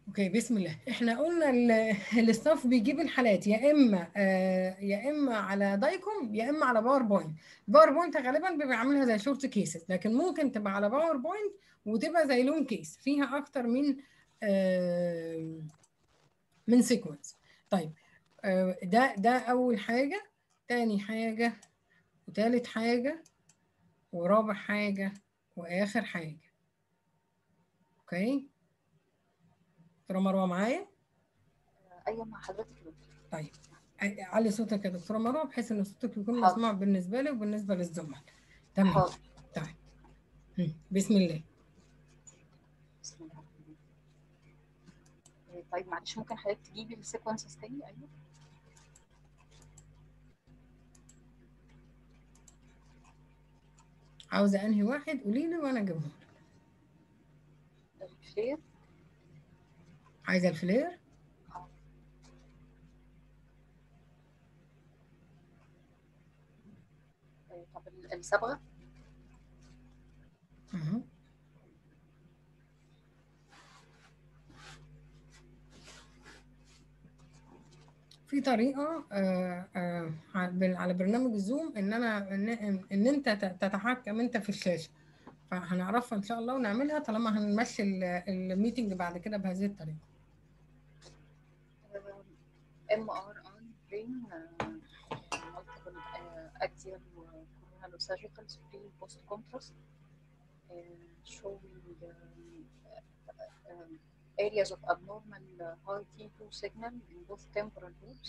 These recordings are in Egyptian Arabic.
اوكي بسم الله احنا قلنا ال- الستاف بيجيب الحالات يا اما آه يا اما على دايكوم يا اما على باوربوينت باوربوينت غالبا بيبقى عاملها زي شورت كيسز لكن ممكن تبقى على باوربوينت وتبقى زي لون كيس فيها اكتر من آه من سيكونس طيب آه ده ده اول حاجه تاني حاجه وتالت حاجه ورابع حاجه واخر حاجه اوكي دكتوره مروه معايا ايوه مع حضرتك يا دكتور. طيب علي صوتك يا دكتوره مروه بحيث ان صوتك يكون حاضر. مسموع بالنسبه لي وبالنسبه للزملاء تمام حاضر طيب مم. بسم الله بسم الله الرحمن الرحيم. آه، طيب معلش ممكن حضرتك تجيبي السيكونسز تاني ايوه عاوزه انهي واحد قولي لي وانا اجيبه لك. الفلير عايزه الفلير آه. آه، طب ال- الصبغه أهو. في طريقة آه، آه، على على برنامج الزوم إن أنا إن, إن أنت ت- تتحكم أنت في الشاشة فهنعرفها إن شاء الله ونعملها طالما هنمشي ال- الميتنج بعد كده بهذه الطريقة ام ار اي برين مالتيبل اكزيال وكورونال وساجيتال سبري بوست كونتراست showing um, um, areas of abnormal uh, high T2 signal in both temporal lobes.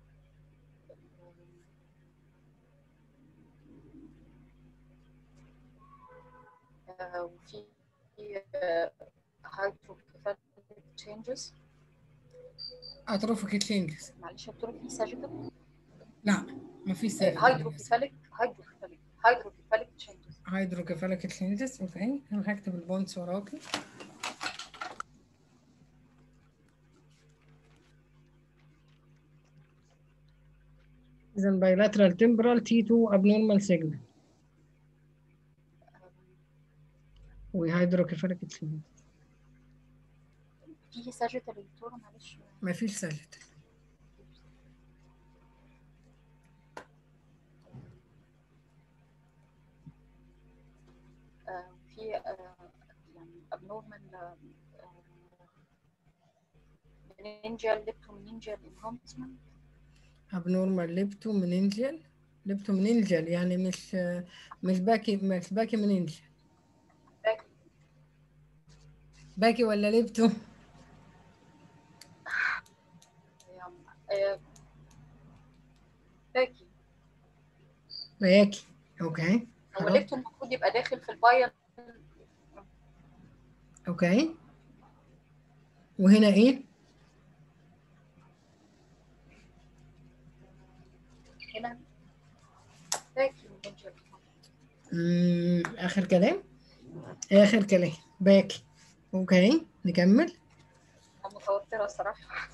Uh, وفي uh, hydrocephalic changes أتروفيك تشينجز معلش يا دكتور في ساجيتال لا مفيش سالب هيدروكيفاليك هيدروكيفاليك هيدروكيفاليك تشينجز هيدروكيفاليك تشينجز اوكي انا هكتب البونتس وراكي اذا bilateral temporal T2 abnormal signal وهيدروكيفاليك تشينجز في ساجيتال يا دكتور معلش مفيش سالب آه، في آه، يعني abnormal آه، آه، meningeal leptomeningeal enhancement abnormal leptomeningeal leptomeningeal يعني مش مش باكي مش باكي مننجل باك- باكي ولا ليبتو يعني، آه، باكي باكي اوكي هو خلاص. ليبتو المفروض يبقى داخل في الباين اوكي وهنا ايه هنا باكي meningeal مم، اخر كلام اخر كلام باكي اوكي نكمل أنا متوترة الصراحة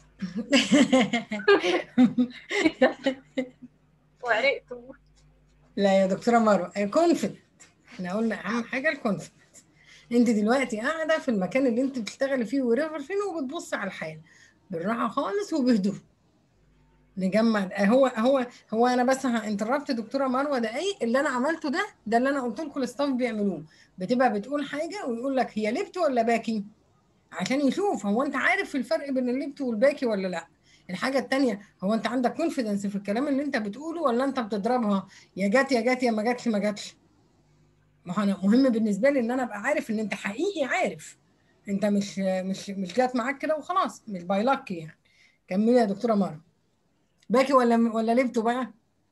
وعرقت لا يا دكتوره مروه كونفيدنت احنا قلنا اهم حاجه الكونفيدنت انت دلوقتي قاعده في المكان اللي انت بتشتغلي فيه وريفر فين وبتبصي على الحال بالراحه خالص وبهدوء نجمع هو هو هو انا بس هانتربت دكتوره مروه دقايق اللي انا عملته ده ده اللي انا قلت لكم الستاف بيعملوه بتبقى بتقول حاجه ويقول لك هي لبت ولا باكي عشان يشوف هو انت عارف الفرق بين اللبت والباكي ولا لا الحاجه التانيه هو انت عندك كونفيدنس في الكلام اللي انت بتقوله ولا انت بتضربها يا جت يا جت يا ما جاتش ما جاتش ما هو انا مهم بالنسبه لي ان انا ابقى عارف ان انت حقيقي عارف انت مش مش مش جات معاك كده وخلاص مش باي لك يعني كملي يا دكتوره مروه باكي ولا ولا لبتوا بقى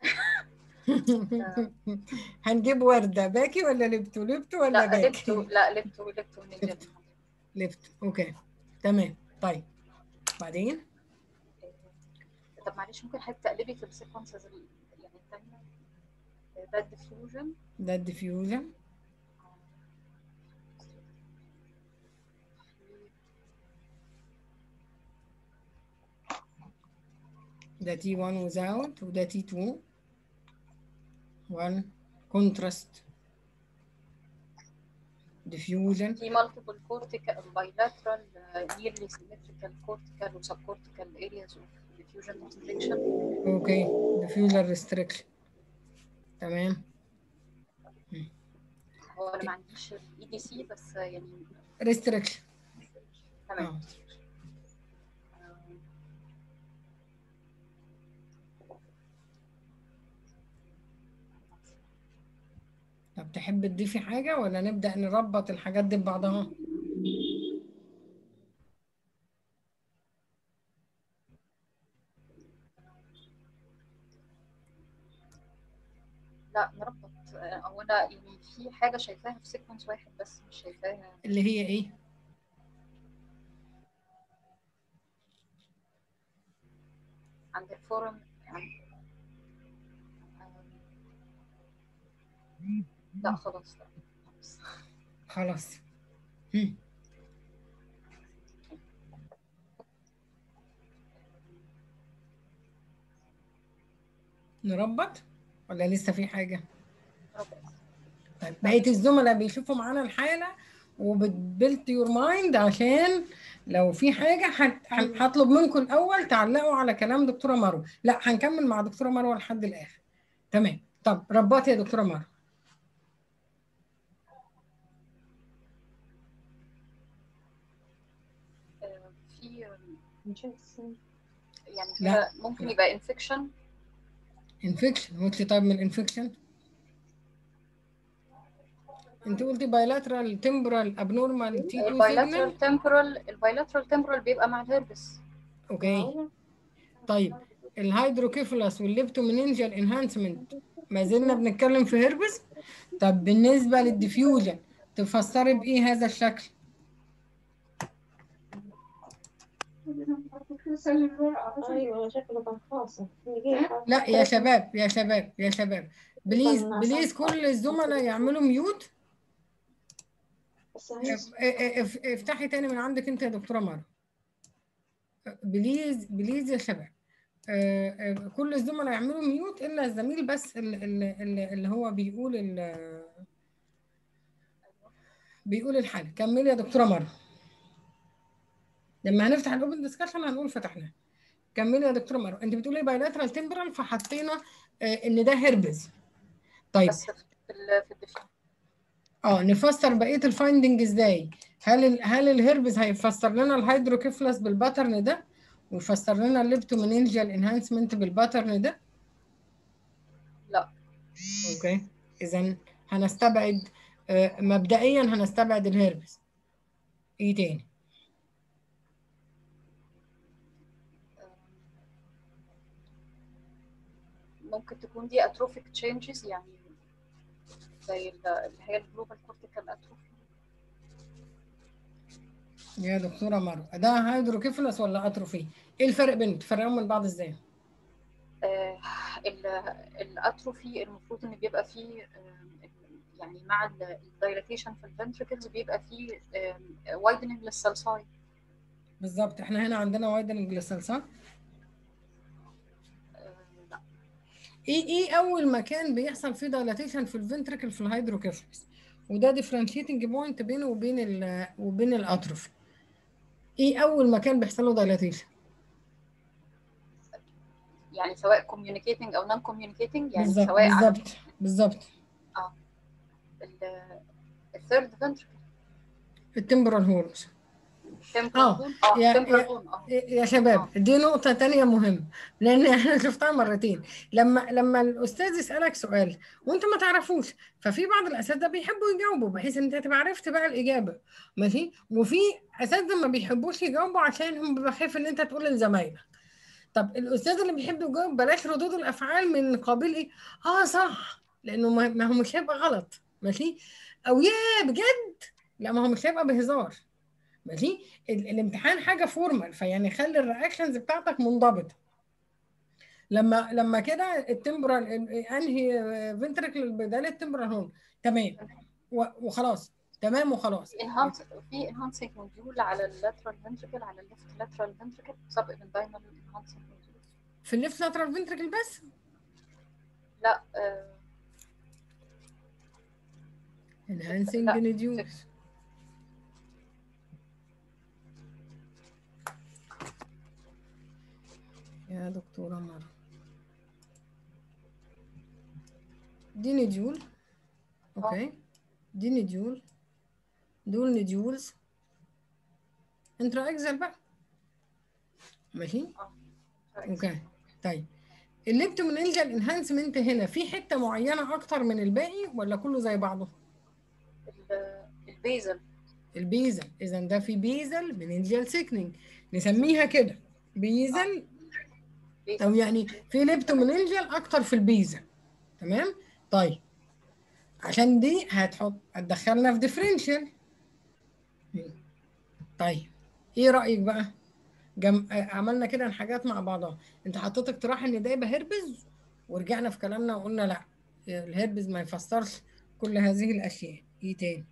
هنجيب ورده باكي ولا لبتوا لبتوا ولا لا باكي لبتو لا لبتو لبتو meningeal لبت اوكي تمام طيب بعدين طب معلش ممكن حضرتك تقلبي في السيكونسز يعني الثانية ده الديفيوجن ده الديفيوجن ده تي 1 without وده تي 2 1 contrast ديفيوجن في مالتيبل كورتيكال بايلاترال نيرلي سيمتريكال كورتيكال وسب كورتيكال ارياز اوف ديفيوجن ريستريكشن اوكي ديفيوجن ريستريكشن تمام هو انا ما عنديش الاي دي سي بس يعني ريستريكشن تمام اه طب تحب تضيفي حاجة ولا نبدأ نربط الحاجات دي ببعضها؟ لا نربط او انا يعني في حاجه شايفاها في سيكونس واحد بس مش شايفاها اللي هي ايه؟ عند الفورم يعني لا خلاص لا خلاص. خلاص هم. نربط ولا لسه في حاجة؟ ربط. طيب بقية الزملاء بيشوفوا معانا الحالة وبتبلت يور مايند عشان لو في حاجة هت- هت- هطلب منكم الأول تعلقوا على كلام دكتورة مروة لا هنكمل مع دكتورة مروة لحد الآخر تمام طب ربطي يا دكتورة مروة آه، في يعني لا. كده ممكن يبقى انفكشن انفكشن قلتي طيب من الانفكشن انت قلتي بايلاترال تمبرال ابنورمال تي 2 البايلاترال سيجنال تمبرال البايلاترال تمبرال بيبقى مع الهربس اوكي طيب الهيدروكيفالس والليبتومينينجال انهانسمنت ما زلنا بنتكلم في هربس طب بالنسبه للديفيوجن تفسري بايه هذا الشكل ايوه شكله كان خاصة لا يا شباب يا شباب يا شباب بليز بليز كل الزملاء يعملوا ميوت بس هي اف- اف- افتحي تاني من عندك انت يا دكتوره مروه بليز بليز يا شباب آه، آه، كل الزملاء يعملوا ميوت الا الزميل بس اللي, اللي, اللي هو بيقول ال- بيقول الحل كملي يا دكتوره مروه لما هنفتح الاوبن ديسكشن هنقول فتحناه كملي يا دكتوره مروه انت بتقولي بايلاترال تمبرال فحطينا آه، ان ده هربز طيب بس في ال في الديفيوجن اه نفسر بقيه الفايندنج ازاي هل ال هل الهربز هيفسر لنا الهيدروكيفلس بالباترن ده ويفسر لنا الليبتومينينجيال انهانسمنت بالباترن ده لا اوكي اذا هنستبعد آه، مبدئيا هنستبعد الهربز ايه تاني ممكن تكون دي اتروفيك تشينجز يعني زي ال- اللي هي الجلوبال كورتيكال اتروفي يا دكتوره مروه ده هيدروكيفلس ولا اتروفي ايه الفرق بينهم تفرقهم من بعض ازاي آه، ال- الاتروفي المفروض ان بيبقى فيه آه، يعني مع الدايلاتيشن في الفنتركلز بيبقى فيه وايدنج للسلساي بالظبط احنا هنا عندنا وايدنج للسلسال لا ايه ايه اول مكان بيحصل فيه دايلاتيشن في الفنتركل في الهيدروكيفلس وده ديفرنشيتنج بوينت بينه وبين ال وبين الاتروفي ايه اول مكان بيحصل له دايلاتيشن يعني سواء كوميونيكيتنج او نون كوميونيكيتنج يعني بالظبط سواء على بالظبط بالظبط الثيرد فنتركل التمبرال هورنز تمبرال آه، بون اه يا- تمبرال يا- بون اه يا شباب دي نقطة تانية مهمة لأن احنا شفتها مرتين لما لما الأستاذ يسألك سؤال وأنت ما تعرفوش ففي بعض الأساتذة بيحبوا يجاوبوا بحيث إن أنت تبقى عرفت بقى الإجابة ماشي وفي أساتذة ما بيحبوش يجاوبوا عشان هم بيبقى خايف إن أنت تقول لزمايلك طب الأستاذ اللي بيحب يجاوب بلاش ردود الأفعال من قبيل إيه آه صح لأنه ما ما هو مش هيبقى غلط ماشي أو يا بجد لا ما هو مش هيبقى بهزار ماشي ال- الامتحان حاجه فورمال فيعني خلي الرياكشنز بتاعتك منضبطه لما لما كده التمبرال انهي فنتركل بدل التمبرال هون تمام و- وخلاص تمام وخلاص انهانس في انهانسنج موديول على اللاترال فنتركل على الليفت لاترال فنتركل سب اندايمال انهانسنج موديول في الليفت لاترال فنتركل بس لا آه، enhancing لا. reduce دكتورة مرة دي نديول اوكي دي نديول دول نديولز انترا اكزل بقى ماشي اوكي طيب الليبتومينينجال انهانسمنت هنا في حته معينه اكتر من الباقي ولا كله زي بعضه ال- البيزل البيزل اذا ده في بيزل مننجال سيكنينج نسميها كده بيزل او يعني في ليبتومينينجال اكتر في البيزل تمام طيب عشان دي هتحط هتدخلنا في ديفرنشال طيب ايه رايك بقى جم... آه، عملنا كده الحاجات مع بعضها انت حطيت اقتراح ان ده يبقى هربز ورجعنا في كلامنا وقلنا لا الهربز ما يفسرش كل هذه الاشياء ايه تاني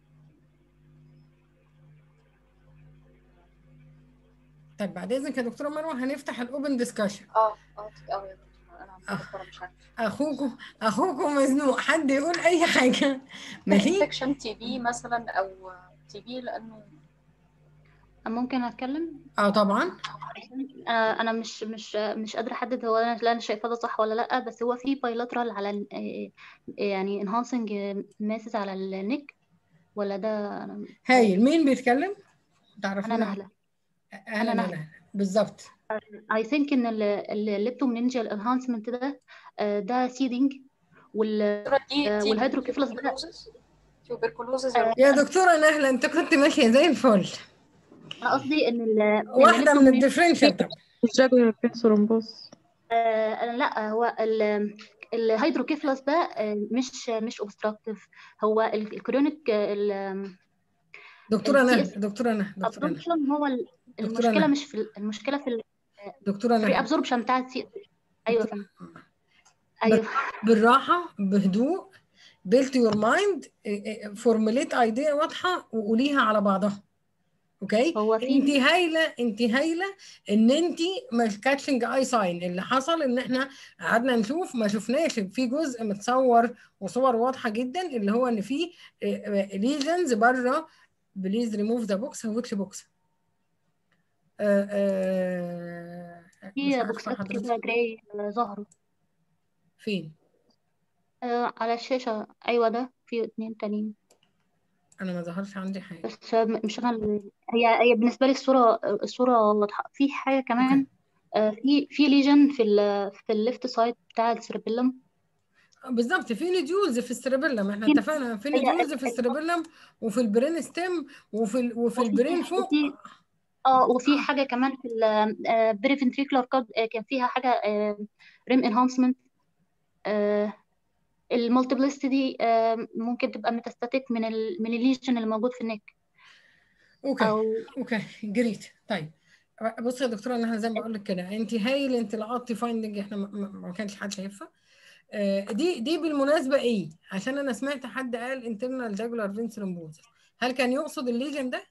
طيب بعد اذنك يا دكتوره مروه هنفتح الاوبن ديسكشن اه اه اه يا دكتور انا متذكره مش عارفه اخوكم اخوكم مزنوق حد يقول اي حاجه ماشي انفكشن تي بي مثلا او تي بي لانه ممكن اتكلم اه طبعا آه، انا مش مش مش قادره احدد هو انا لا انا شايفاه ده صح ولا لا بس هو في بايلاترال على ال- آه، يعني انهانسنج ماسز على النك ولا ده انا هايل مين بيتكلم انا تعرفونا نهله اهلا أنا نهلة. نهلة بالظبط اي ثينك ان الليبتومنينجال انهانسمنت ده آه، ده سيدنج وال دي آه، تي والهيدروكيفالوس ده تيوبركلوزز آه، يا دكتوره نهله انت كنت ماشيه زي الفل انا قصدي ان ال واحده من الليبتومنين- الديفرنشال طبعا الجاكولار فين ثرومبوس آه، أنا لا هو ال الهيدروكيفالوس ده آه، مش مش اوبستراكتيف هو ال- الكرونيك ال دكتوره ال نهله CS دكتوره نهله دكتوره نهله absorption هو ال- دكتورة المشكله نهى. مش في ال- المشكله في دكتوره الري نهله ابزوربشن بتاع السي ايوه دكتورة- فهمت ايوه بالراحه بهدوء بيلت يور مايند فورمulate ايديا واضحه وقوليها على بعضها اوكي هو انت في هايله انت هايله ان انت مش كاتشنج اي ساين اللي حصل ان احنا قعدنا نشوف ما شفناش في جزء متصور وصور واضحه جدا اللي هو ان في ليجنز بره بليز ريموف ذا بوكس ويتش بوكس في بوكسات كده جراي ظهروا فين آه، على الشاشه ايوه ده في اتنين تانيين انا ما ظهرش عندي حاجه بس م- مش انا اللي هي هي بالنسبه لي الصوره الصوره واضحه في حاجه كمان آه، في في ليجن في ال في الليفت سايد بتاع السيربيلم بالظبط في نديولز في السيربيلم احنا في- اتفقنا في هي- نديولز في السيربيلم وفي البرين ستيم وفي ال... وفي وفي- البرين فوق وفي- اه وفي حاجه كمان في البريفنتريكولار كارد كان فيها حاجه ريم انهانسمنت المالتيبلستي دي آه، ممكن تبقى ميتاستاتيك من ال من الليجن اللي موجود في النك اوكي او اوكي جريت طيب بصي يا دكتوره انا زي ما بقول لك كده انت هايل انت لقطتي فايندنج احنا ما, ما ما كانش حد شايفها آه، دي دي بالمناسبه ايه عشان انا سمعت حد قال انترنال جاجولار فين ثرومبوزس هل كان يقصد الليجن ده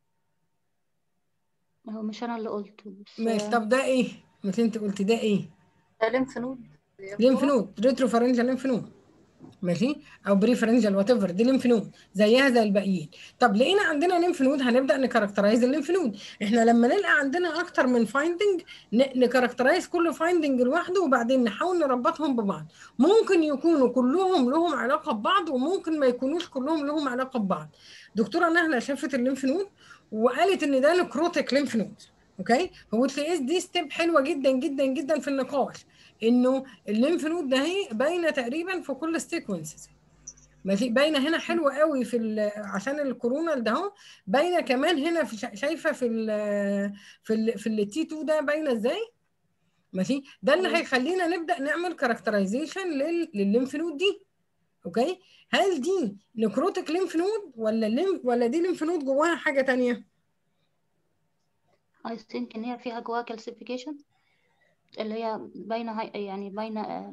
هو مش انا اللي قلت بس ماشي طب ده ايه مش انت قلت ده ايه ده ليمف نود يا ليمف دكتورة. نود ريترو فارنجال ليمف نود ماشي او بريفرنجال وات ايفر دي ليمف نود زيها زي الباقيين طب لقينا عندنا ليمف نود هنبدا نكاركترايز الليمف نود احنا لما نلقى عندنا اكتر من فايندنج نكاركترايز كل فايندنج لوحده وبعدين نحاول نربطهم ببعض ممكن يكونوا كلهم لهم علاقه ببعض وممكن ما يكونوش كلهم لهم علاقه ببعض دكتوره نهله شافت الليمف نود وقالت ان ده نكروتيك ليمف نود اوكي هو تلاقيه دي ستيب حلوه جدا جدا جدا في النقاش انه الليمف نود ده هي باينه تقريبا في كل السيكونسز ماشي باينه هنا حلوه قوي في ال- عشان الكورونا ده اهو باينه كمان هنا في شا- شايفه في ال في ال في التي 2 ده باينه ازاي ماشي ده اللي أيوة. هيخلينا نبدا نعمل كاركترايزيشن للليمف نود دي اوكي هل دي نكروتيك ليمف نود ولا الليم ولا دي ليمف نود جواها حاجه تانية اي ثينك ان هي فيها جواها كالسيفيكيشن اللي هي باينه هاي يعني باينه آه،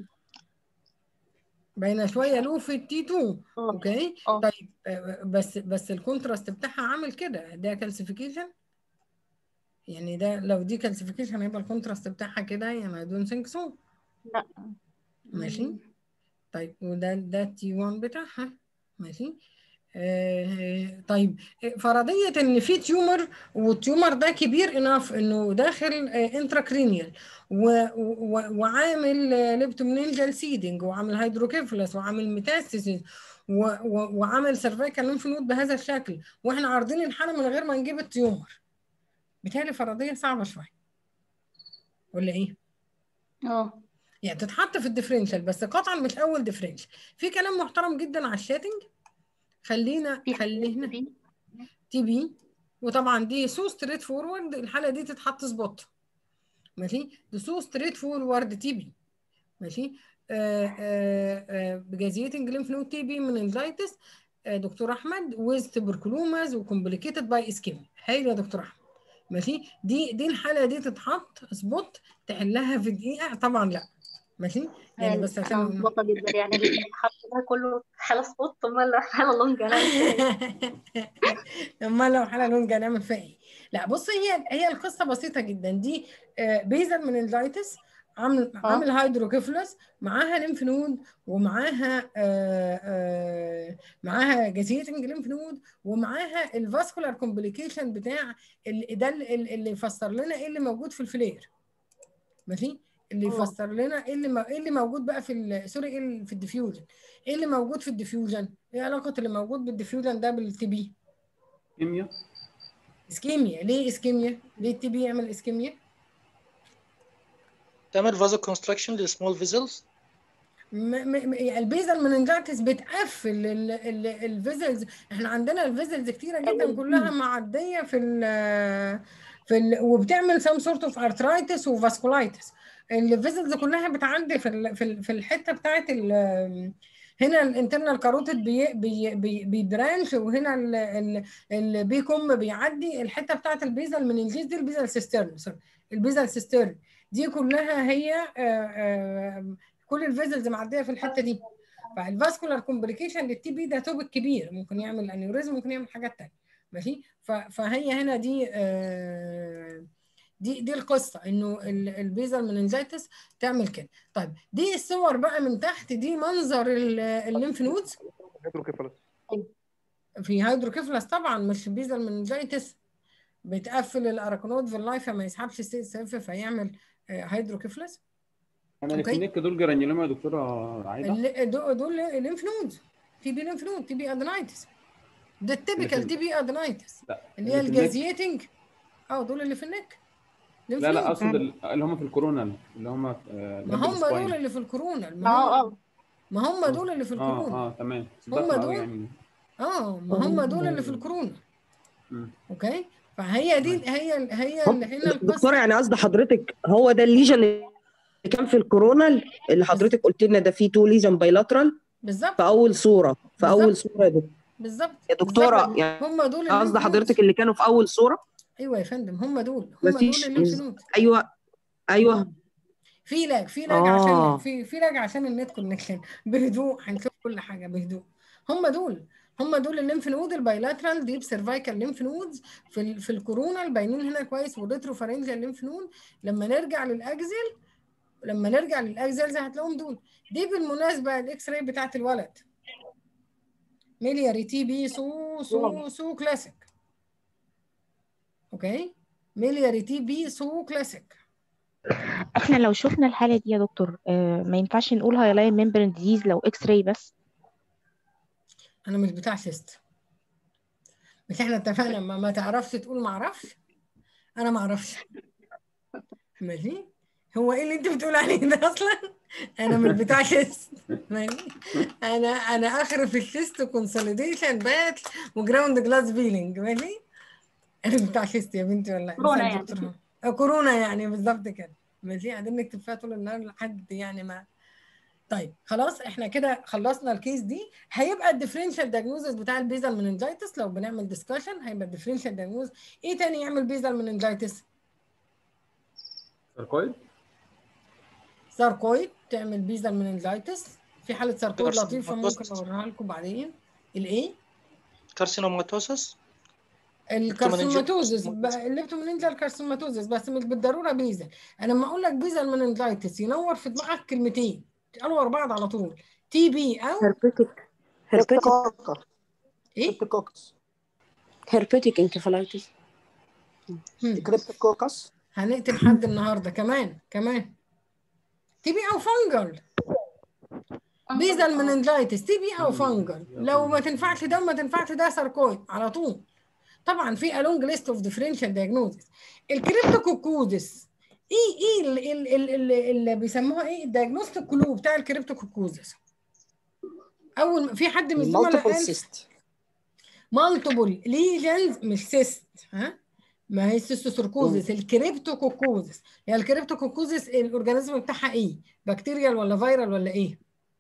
باينه شويه له في التي 2 اه اوكي اه طيب آه، بس بس الكونتراست بتاعها عامل كده ده كالسيفيكيشن يعني ده لو دي كالسيفيكيشن هيبقى الكونتراست بتاعها كده يعني اي دونت ثينك سو لا ماشي مم. طيب وده ده تي 1 بتاعها ماشي آه، طيب فرضيه ان في تيومر والتيومر ده كبير اناف انه داخل انتراكرينيال وعامل ليبتومينينجال سيدنج وعامل هيدروكيفلس وعامل ميتاستاسيس و- و- وعامل سيرفيكال ليمف نود بهذا الشكل واحنا عارضين الحاله من غير ما نجيب التيومر بالتالي فرضيه صعبه شويه ولا ايه؟ اه يعني تتحط في الديفرنشال بس قطعا مش اول ديفرنشال في كلام محترم جدا على الشاتنج خلينا في خلينا في تي بي وطبعا دي سو ستريت فورورد الحاله دي تتحط سبوت ماشي دي سو ستريت فورورد تي بي ماشي آه آه آه بجازيتنج ليمف نود تي بي من انزايتس آه دكتور احمد ويز تبركلوماز وكومبليكيتد باي اسكيميا هايل يا دكتور احمد ماشي دي دي الحاله دي تتحط سبوت تحلها في دقيقه طبعا لا ماشي يعني يعني بس انا عشان مبسوطه جدا يعني الحرف ده كله حاله سبوت امال حاله لونج انا امال لو حاله لونج هنعمل فيها ايه؟ لا بص هي هي القصه بسيطه جدا دي آه، بيزل من اللايتس عامل اه عامل هيدروكيفلس معاها ليمف نود ومعاها آه، آه، معاها جازيتنج ليمف نود ومعاها الفاسكولار كومبليكيشن بتاع ال- ده اللي اللي يفسر لنا ايه اللي موجود في الفلير ماشي اللي اه يفسر لنا ايه اللي مو- ايه اللي موجود بقى في ال- سوري ايه اللي في الديفيوجن ايه اللي موجود في الديفيوجن ايه علاقه اللي موجود بالديفيوجن ده بالتي بي كيمياء اسكيميا ليه اسكيميا ليه التي بي يعمل اسكيميا تعمل فازو كونستراكشن للسمول فيزلز م- م- م- البيزل مننجايتس بتقفل ال- ال- الفيزلز احنا عندنا الفيزلز كتيره جدا كلها معديه في ال في ال وبتعمل سام سورت اوف ارترايتس وفاسكولايتس الفيزلز كلها بتعدي في ال في ال في الحته بتاعت ال هنا الانترنال كاروتيد بي بي بي بيبرانش وهنا ال- ال- البيكم بيعدي الحته بتاعت البيزل من الجيز دي البيزل سيسترن سوري البيزل سيسترن دي كلها هي آه، آه، كل الفيزلز معديه في الحته دي فالفاسكولار كومبليكيشن للتي بي ده توبك كبير ممكن يعمل انيوريزم ممكن يعمل حاجات تانية ماشي ف- فهي هنا دي آه، دي دي القصه انه ال- البيزل مننجيتس تعمل كده طيب دي الصور بقى من تحت دي منظر ال- الليمف نودز هيدروكيفالس في هيدروكيفلس طبعا مش بيزل مننجيتس بتقفل الاراكنود في اللايف فما يسحبش سي اس اف فيعمل آه، هيدروكيفلس انا اللي في اوكي النك دول جرانيولوما يا دكتوره عايده اللي- دول دول ليمف نودز تي بي ليمف نود تي بي ادنايتس ده التيبيكال في- تي بي ادنايتس لا اللي هي اللي في النك الجازيتنج اه دول اللي في النك ليمف لا لا نود اقصد ال- اللي هم في الكورونا اللي هم آه، ما جنب هم السباين. دول اللي في الكورونا ما اه هم اه ما هم دول اللي في اه الكورونا اه تمام بس هم ضخمه قوي دول يعني اه ما هم دول اللي في الكورونا مم. اوكي فهي دي هي هي هم- اللي هنا دكتورة القصه يعني قصد حضرتك هو ده الليجن اللي كان في الكورونا اللي حضرتك قلت لنا ده فيه تو ليجن بايلاترال بالظبط في اول صورة في أول بالظبط صورة يا دكتور بالظبط يا دكتورة بالظبط يعني هم دول قصد الليمف نودز حضرتك اللي كانوا في أول صورة ايوه يا فندم هم دول هم دول مفيش الليمف نود أيوه أيوه في لاج في لاج عشان آه في في لاج عشان النت كونكشن بهدوء هنشوف كل حاجه بهدوء هم دول هم دول الليمف نود البايلاترال ديب سيرفايكال ليمف نودز في ال في الكورونا الباينين هنا كويس والريتروفارنجال ليمف نود لما نرجع للاجزل لما نرجع للاجزل زي هتلاقيهم دول دي بالمناسبه الاكس راي بتاعت الولد ميلياري تي بي سو سو سو كلاسيك اوكي ميلياري تي بي سو كلاسيك احنا لو شفنا الحالة دي يا دكتور آه ما ينفعش نقول هايلاين ممبرين ديزيز لو اكس راي بس انا مش بتاع شيست مش احنا اتفقنا ما, ما تعرفش تقول ما اعرفش انا ما اعرفش ماشي هو ايه اللي انت بتقول عليه ده اصلا انا مش بتاع شيست ماشي انا انا اخر في الشيست كونسوليديشن بات وجراوند جلاس بيلينج ماشي انا مش بتاع شيست يا بنتي والله كورونا اسأل يعني. دكتور آه، كورونا يعني بالظبط كده ماشي قاعدين نكتب فيها طول النهار لحد يعني ما طيب خلاص احنا كده خلصنا الكيس دي هيبقى الديفرنشال دايجنوزس بتاع البيزل مننجايتس لو بنعمل ديسكشن هيبقى الديفرنشال دايجنوز ايه تاني يعمل بيزل مننجايتس ساركويد ساركويد تعمل بيزل مننجايتس في حاله ساركويد كارسينوماتوسس. لطيفه ممكن اوريها لكم بعدين الايه كارسينوماتوسس الكارسوماتوزس الليبتومينينجال كارسوماتوزس بس مش بالضروره بيزل انا لما اقول لك بيزل مننجايتس ينور في دماغك كلمتين قالوا ورا بعض على طول تي بي او هربتك هربتك ايه كريبتوكوكس هيربيتيك انكفالايتس هم. كريبتوكوكس هنقتل حد النهارده كمان كمان تي بي او فانجل بيزل مننجايتس تي بي او فانجل لو ما تنفعش ده ما تنفعش ده ساركويد على طول طبعا في الونج ليست اوف ديفرنشال دايجنوزس الكريبتوكوكوزس ايه ايه اللي, اللي, اللي, اللي بيسموها ايه الدايجنوستيك كلو بتاع الكريبتوكوكوزس اول ما- في حد من الزملاء مالتيبل قال سيست مالتيبل ليجنز مش سيست ها ما هي السيستوسوركوزس الكريبتوكوكوزس يعني الكريبتوكوكوزس الاورجانيزم بتاعها ايه بكتيريال ولا فيرال ولا ايه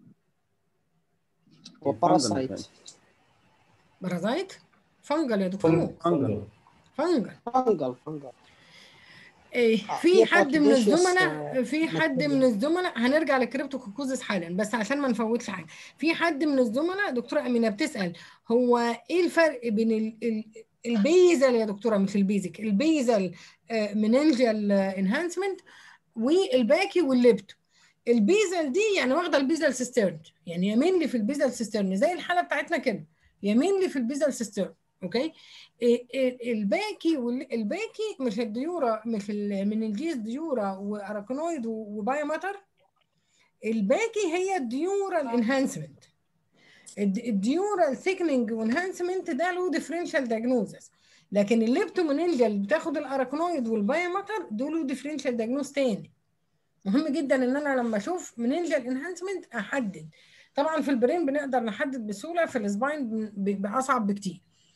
وباراسايت بارازايت فنجل يا دكتور فنجل فنجل فانجل فانجل إيه آه، في هي حد من Patricius، الزملاء آه، في حد مكتوبة. من الزملاء هنرجع للكريبتوكوكوزس حالا بس عشان ما نفوتش حاجه في حد من الزملاء دكتوره امينه بتسال هو ايه الفرق بين ال ال البيزل يا دكتوره مش البيزك البيزل مننجال انهانسمنت والباكي والليبتو البيزل دي يعني واخده البيزل سيسترن يعني يمين لي في البيزل سيسترن زي الحاله بتاعتنا كده يمين لي في البيزل سيسترن اوكي إيه- إيه الباكي والباكي مش الديورا مش ال- من الجيز ديورا واراكونويد وبايو ماتر الباكي هي الديورال انهانسمنت الديورال ثيكننج وانهانسمنت ده له ديفرنشال دايجنوزس لكن الليبتومينينجال بتاخد الاراكونويد والبايو ماتر دول له ديفرنشال دايجنوز تاني مهم جدا ان انا لما اشوف منينجال انهانسمنت احدد طبعا في البرين بنقدر نحدد بسهوله في السباين بيبقى اصعب بكتير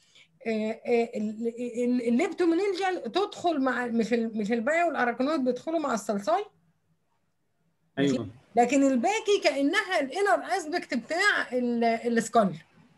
الليبتومينينجال تدخل مع مش ال- مش البايو والاراكونويد بيدخلوا مع الصلصاي ايوه لكن الباقي كانها الانر اسبكت بتاع ال- السكال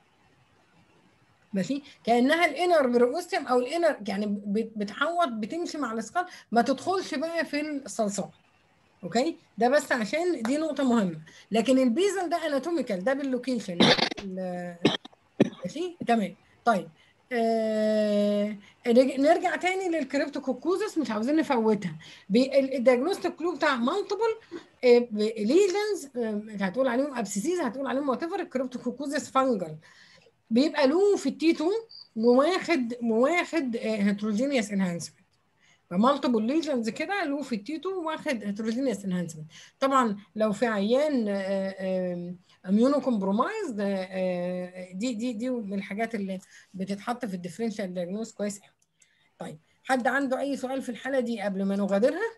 ماشي كانها الانر بروستيوم او الانر يعني بت- بتحوط بتمشي مع السكال ما تدخلش بقى في الصلصال اوكي ده بس عشان دي نقطه مهمه لكن البيزل ده اناتوميكال ده باللوكيشن ال- ماشي تمام طيب آه نرج- نرجع تاني للكريبتوكوكوزس مش عاوزين نفوتها الدياجنوستيك كلو بتاع مالتيبل ليجنز هتقول عليهم ابسيسيز هتقول عليهم وات ايفر الكريبتوكوكوزس فانجل بيبقى له في التي 2 وواخد وواخد هيتروجينيوس انهانسمنت فمالتيبل ليجنز كده له في التي 2 واخد هيتروجينيوس انهانسمنت طبعا لو في عيان اميونو كومبرومايز دي دي دي من الحاجات اللي بتتحط في الديفرنشال دايجنوز كويس قوي طيب حد عنده اي سؤال في الحاله دي قبل ما نغادرها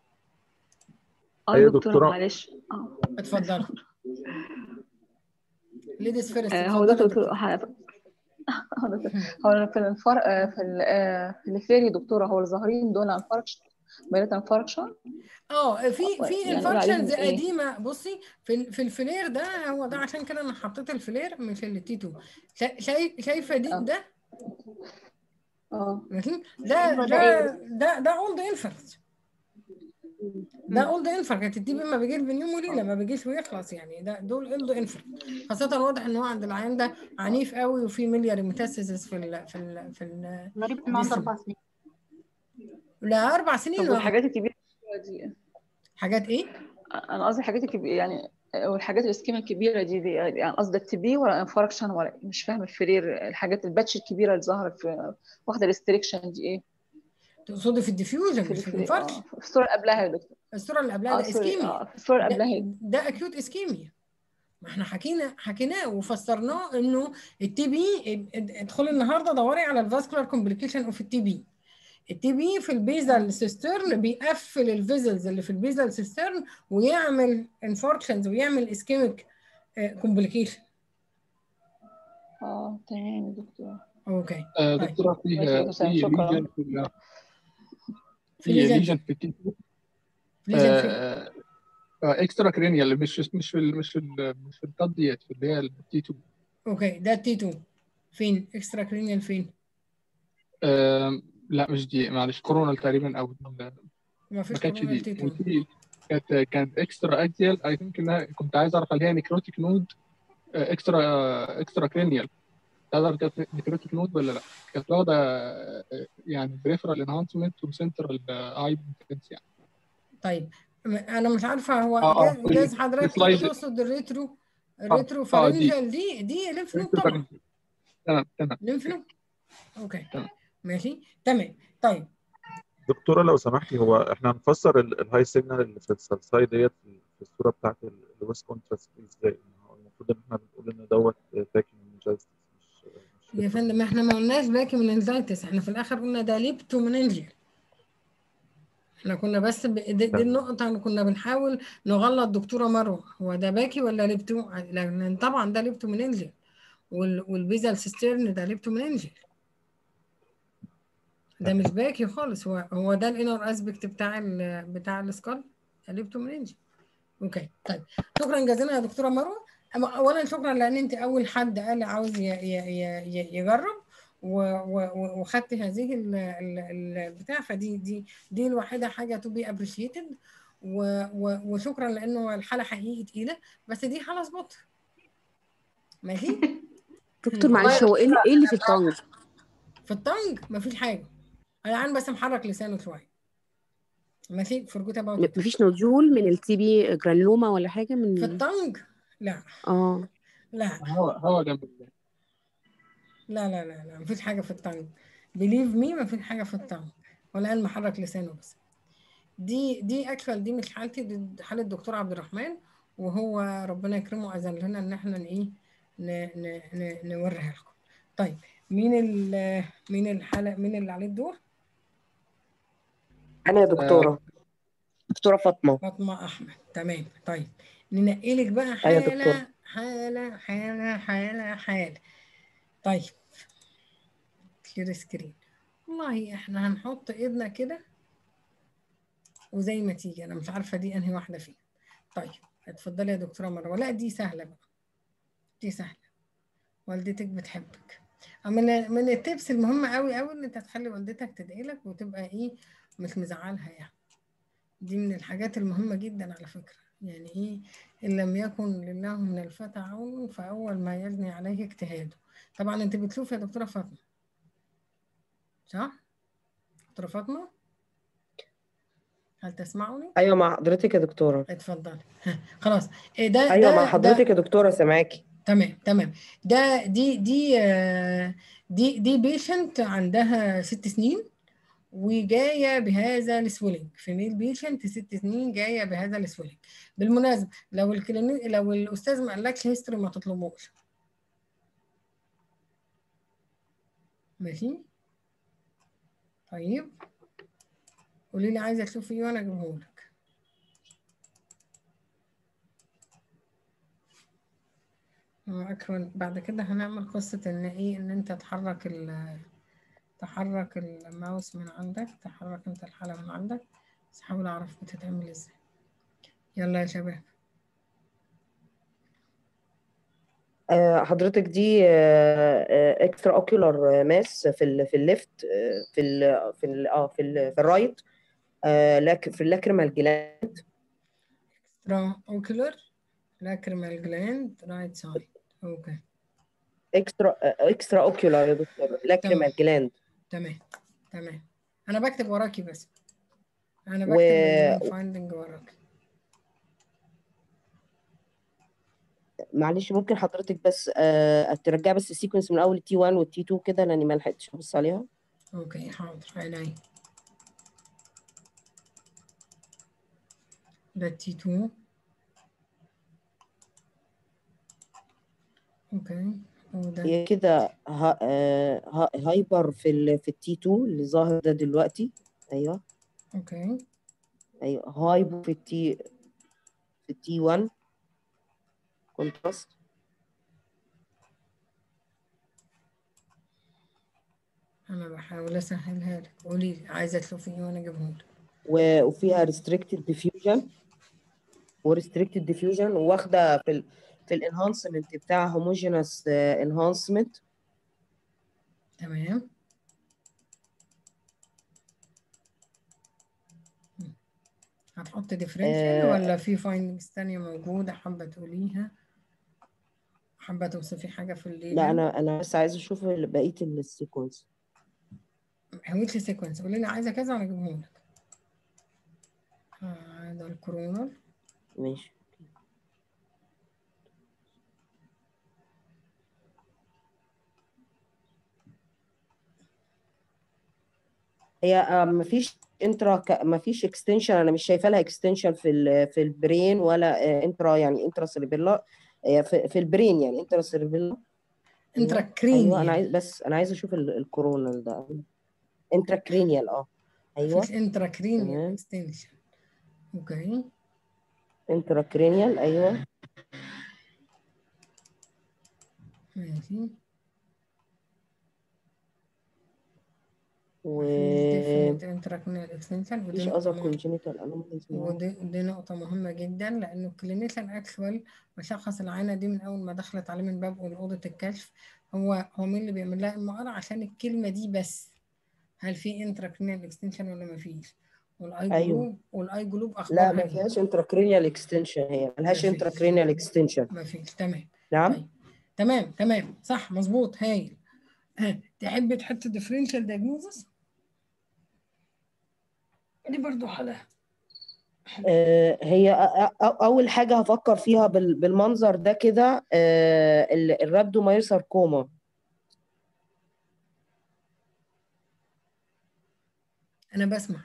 اه أيوة يا دكتورة دكتورة. معلش اه اتفضل ليديز فيرست آه، هو ده دكتور ح- هو ده دكتور. هو في الفرق آه، في ال- آه، في الفيري دكتورة هو الظاهرين دول انفاركشن بيانات انفاركشن اه في في يعني نقول عليهم انفكشنز إيه؟ قديمه بصي في ال- في الفلير ده هو ده عشان كده انا حطيت الفلير مش التي 2 شا- شايف شايفه دي ده اه ماشي؟ ده هو ده ده إيه؟ ده ده اولد انفكت ده اولد انفكت التي بي ما بيجيش بنيوم وليله ما بيجيش ويخلص يعني ده دول اولد انفكت خاصه واضح ان هو عند العيان ده عنيف قوي وفي مليار ميتاسيسس في ال في ال في ال غريب انه عنده جسم. اربع سنين لا اربع سنين طب ولا- والحاجات الكبيرة دي حاجات ايه؟ انا قصدي الحاجات الكبيرة يعني والحاجات الاسكيمة الكبيرة دي, دي يعني قصدي التي بي ولا انفاركشن ولا مش فاهمة الفرير الحاجات الباتش الكبيرة اللي ظاهرة في واحدة ريستريكشن دي ايه تقصدي في الديفيوجن في مش في الفري- الانفاركشن آه، في الصورة اللي قبلها يا دكتور الصوره اللي قبلها اه ده سوري اسكيميا اه في الصورة اللي ده, قبلها ده اكيوت اسكيميا ما احنا حكينا حكيناه وفسرناه انه التي بي ادخلي النهارده دوري على الفاسكولار كومبليكيشن اوف التي بي التي بي في البيزال سيسترن بيقفل الفيزلز اللي في البيزال سيسترن ويعمل انفاركشنز ويعمل اسكيميك كومبليكيشن اه تمام يا دكتور اوكي آه، طيب. دكتورة في ماشي، في تمام، شكراً. ليجن في ال- في في ليجن ليجن في التيتو ليجن فين؟ اكسترا كرينيال مش مش في ال- مش في ال- مش في الضد ديت في اللي هي التيتو اوكي ده التي 2 فين اكسترا كرينيال فين لا مش دي معلش كورونا تقريبا او ال- ما ما فيش كانتش كورونا دي التي 2 وفي كانت كانت اكسترا اكزيال اي ثينك انها كنت عايز اعرف هل هي نيكروتيك نود اكسترا اكسترا كرينيال تعرف كانت نيكروتيك نود ولا لا كانت واخده آه، يعني بريفرال انهانسمنت وسنترال اي يعني طيب م- انا مش عارفه هو آه، آه، جاز- جاز حضرتك السلايد- تقصد الريترو آه، الريترو آه، دي. فارنجال دي دي ليف نود طبعا تمام تمام ليمف نود اوكي تمام. ماشي تمام طيب دكتورة لو سمحتي هو احنا هنفسر ال- الهاي سيجنال اللي في السلساي ديت في الصورة بتاعت الويست كونتراست ازاي؟ هو المفروض ان احنا بنقول ان دوت باكي منجاز مش يا فندم احنا ما قلناش باكي من انزايتس احنا في الاخر قلنا ده ليبتو مننجل احنا كنا بس ب... دي, دي النقطة اللي كنا بنحاول نغلط دكتورة مروة هو ده باكي ولا ليبتو؟ لأن طبعا ده ليبتو مننجل وال... والبيزال سيسترن ده ليبتو مننجل ده مش باكي خالص هو هو ده الانر اسبكت بتاع ال... بتاع السكال ده ليبتو مننجل اوكي طيب شكرا جزيلا يا دكتوره مروه أما اولا شكرا لان انت اول حد قال عاوز ي... ي... ي... يجرب و... و... وخدت هذه ال... ال... البتاع فدي دي دي الوحيده حاجه تو بي ابريشيتد و... و... وشكرا لانه الحاله حقيقي تقيله بس دي حاله سبوت ماشي دكتور معلش هو ايه اللي- ايه اللي في الطنج في الطنج مفيش حاجه العيان بس محرك لسانه شويه ماشي فرجوت م- اباوت مفيش نوديول من التي بي جرانلوما ولا حاجه من في الطنج لا اه لا هوا هوا جنب ال- لا لا لا لا مفيش حاجة في الطنج بليف مي مفيش حاجة في الطنج والآن محرك لسانه بس دي دي اكشوال دي مش حالتي دي حالة الدكتور عبد الرحمن وهو ربنا يكرمه أذن لنا إن احنا ن- ايه ن- ن- ن- نوريها لكم طيب مين ال مين الحالة مين اللي عليه الدور؟ انا يا دكتوره دكتوره فاطمه فاطمة أحمد تمام طيب ننقي لك بقى أيوة يا حالة دكتورة. حالة حالة حالة حالة طيب كلير سكرين والله احنا هنحط ايدنا كده وزي ما تيجي انا مش عارفة دي انهي واحدة فيهم طيب اتفضلي يا دكتورة مروة لا دي سهلة بقى دي سهلة والدتك بتحبك من من التبس المهمة قوي قوي ان انت تخلي والدتك تدعي لك وتبقى ايه مش مزعلها يعني دي من الحاجات المهمة جدا على فكرة يعني ايه ان لم يكن لله من الفتى عون فاول ما يجني عليه اجتهاده طبعا انت بتشوف يا دكتورة فاطمة صح دكتورة فاطمة هل تسمعني ايوه مع حضرتك يا دكتوره اتفضلي خلاص إيه ده ايوه ده مع ده حضرتك يا دكتوره سامعاكي تمام تمام ده دي دي آه، دي دي بيشنت عندها ست سنين وجايه بهذا السويلنج فيميل بيشنت ست سنين جايه بهذا السويلنج بالمناسبه لو الكلينيك لو الاستاذ ما قالكش هيستوري ما تطلبوش ماشي طيب قولي لي عايزه تشوفي ايه وانا اجيبهولك أكرم بعد كده هنعمل قصة إن إيه إن أنت تحرك ال تحرك الماوس من عندك تحرك أنت الحالة من عندك بس حاول أعرف بتتعمل إزاي يلا يا شباب آه، حضرتك دي اكسترا اوكيولار ماس في ال في الليفت آه، في ال في ال اه في ال في الرايت آه، لك في اللاكريمال جلاند ترا أوكيولر لاكريمال جلاند رايت سايد أوكي اكسترا اكسترا اوكيولار يا دكتور لاكريمال جلاند تمام تمام أنا بكتب وراكي بس أنا و- بكتب الفايندنج وراكي معلش ممكن حضرتك بس آه، ترجع بس السيكونس من اول تي 1 والتي 2 كده لاني ما لحقتش ابص عليها أوكي حاضر عيني ده تي 2 أوكي وده هي كده ها- آه، ها- هايبر في ال في التي 2 اللي ظاهر ده دلوقتي ايوه أوكي ايوه هايبو في التي في التي 1 كونتراست أنا بحاول أسهلها لك قولي لي عايزة تشوفي إيه وأنا أجيبهولك و- وفيها ريستريكتد ديفيوجن وريستريكتد ديفيوجن واخده في ال في الانهانسمنت بتاع هوموجينس انهانسمنت تمام هتحط ديفرنشال آه. ولا في فايندنجز تانية موجودة حابة تقوليها حابة توصفي حاجة في الليل لا انا انا بس عايزه اشوف ال- بقيه السيكونس حاولت سيكونس قولي لي عايزة كذا وأنا أجيبهولك آه، ده الكورونا ماشي هي آه، مفيش انترا ك... مفيش اكستنشن انا مش شايفه لها اكستنشن في ال... في البرين ولا آه، انترا يعني انترا سيربيلا في... في البرين يعني انترا سيربيلا انترا ايوه كرينيال ايوه انا عايز بس انا عايزه اشوف ال- الكورونال ده انترا كرينيال اه ايوه مفيش انترا كرينيال تمام اكستنشن اوكي انترا كرينيال ايوه ماشي و مفيش definite intracranial extension ودي مفيش نقطة اذر مهمة كونجينيتال انوماليز ودي دي نقطة مهمة جدا لأنه الكلينيشن اكشوال مشخص العينة دي من أول ما دخلت عليه من باب أوضة الكشف هو هو مين اللي بيعمل لها ام ار عشان الكلمة دي بس هل في انتراكرينيال اكستنشن ولا مفيش والاي ايوه جلوب والاي جلوب لا أخبارها ما إيه؟ فيهاش انترا كرينيال اكستنشن هي ملهاش انترا مفيش كرينيال اكستنشن مفيش تمام نعم طيب تمام تمام صح مظبوط هايل ها تحب تحط ديفرنشال دايجنوزس دي برضو حالة آه، هي أ- أ- اول حاجه هفكر فيها بال- بالمنظر ده كده آه، ال- الرابدومايوساركوما أنا بسمع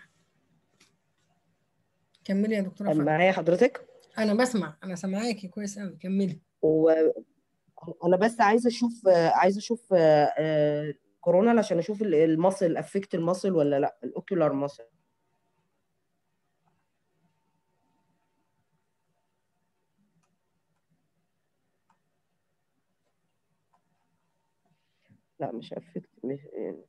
كملي يا دكتورة فاطمة معايا حضرتك أنا بسمع أنا سامعاكي كويس أوي كملي وانا بس عايزه اشوف آه، عايزه اشوف آه، آه، كورونا عشان اشوف ال- المصل افكت المصل ولا لا الاوكيولار مصل لا مش افكت مش يعني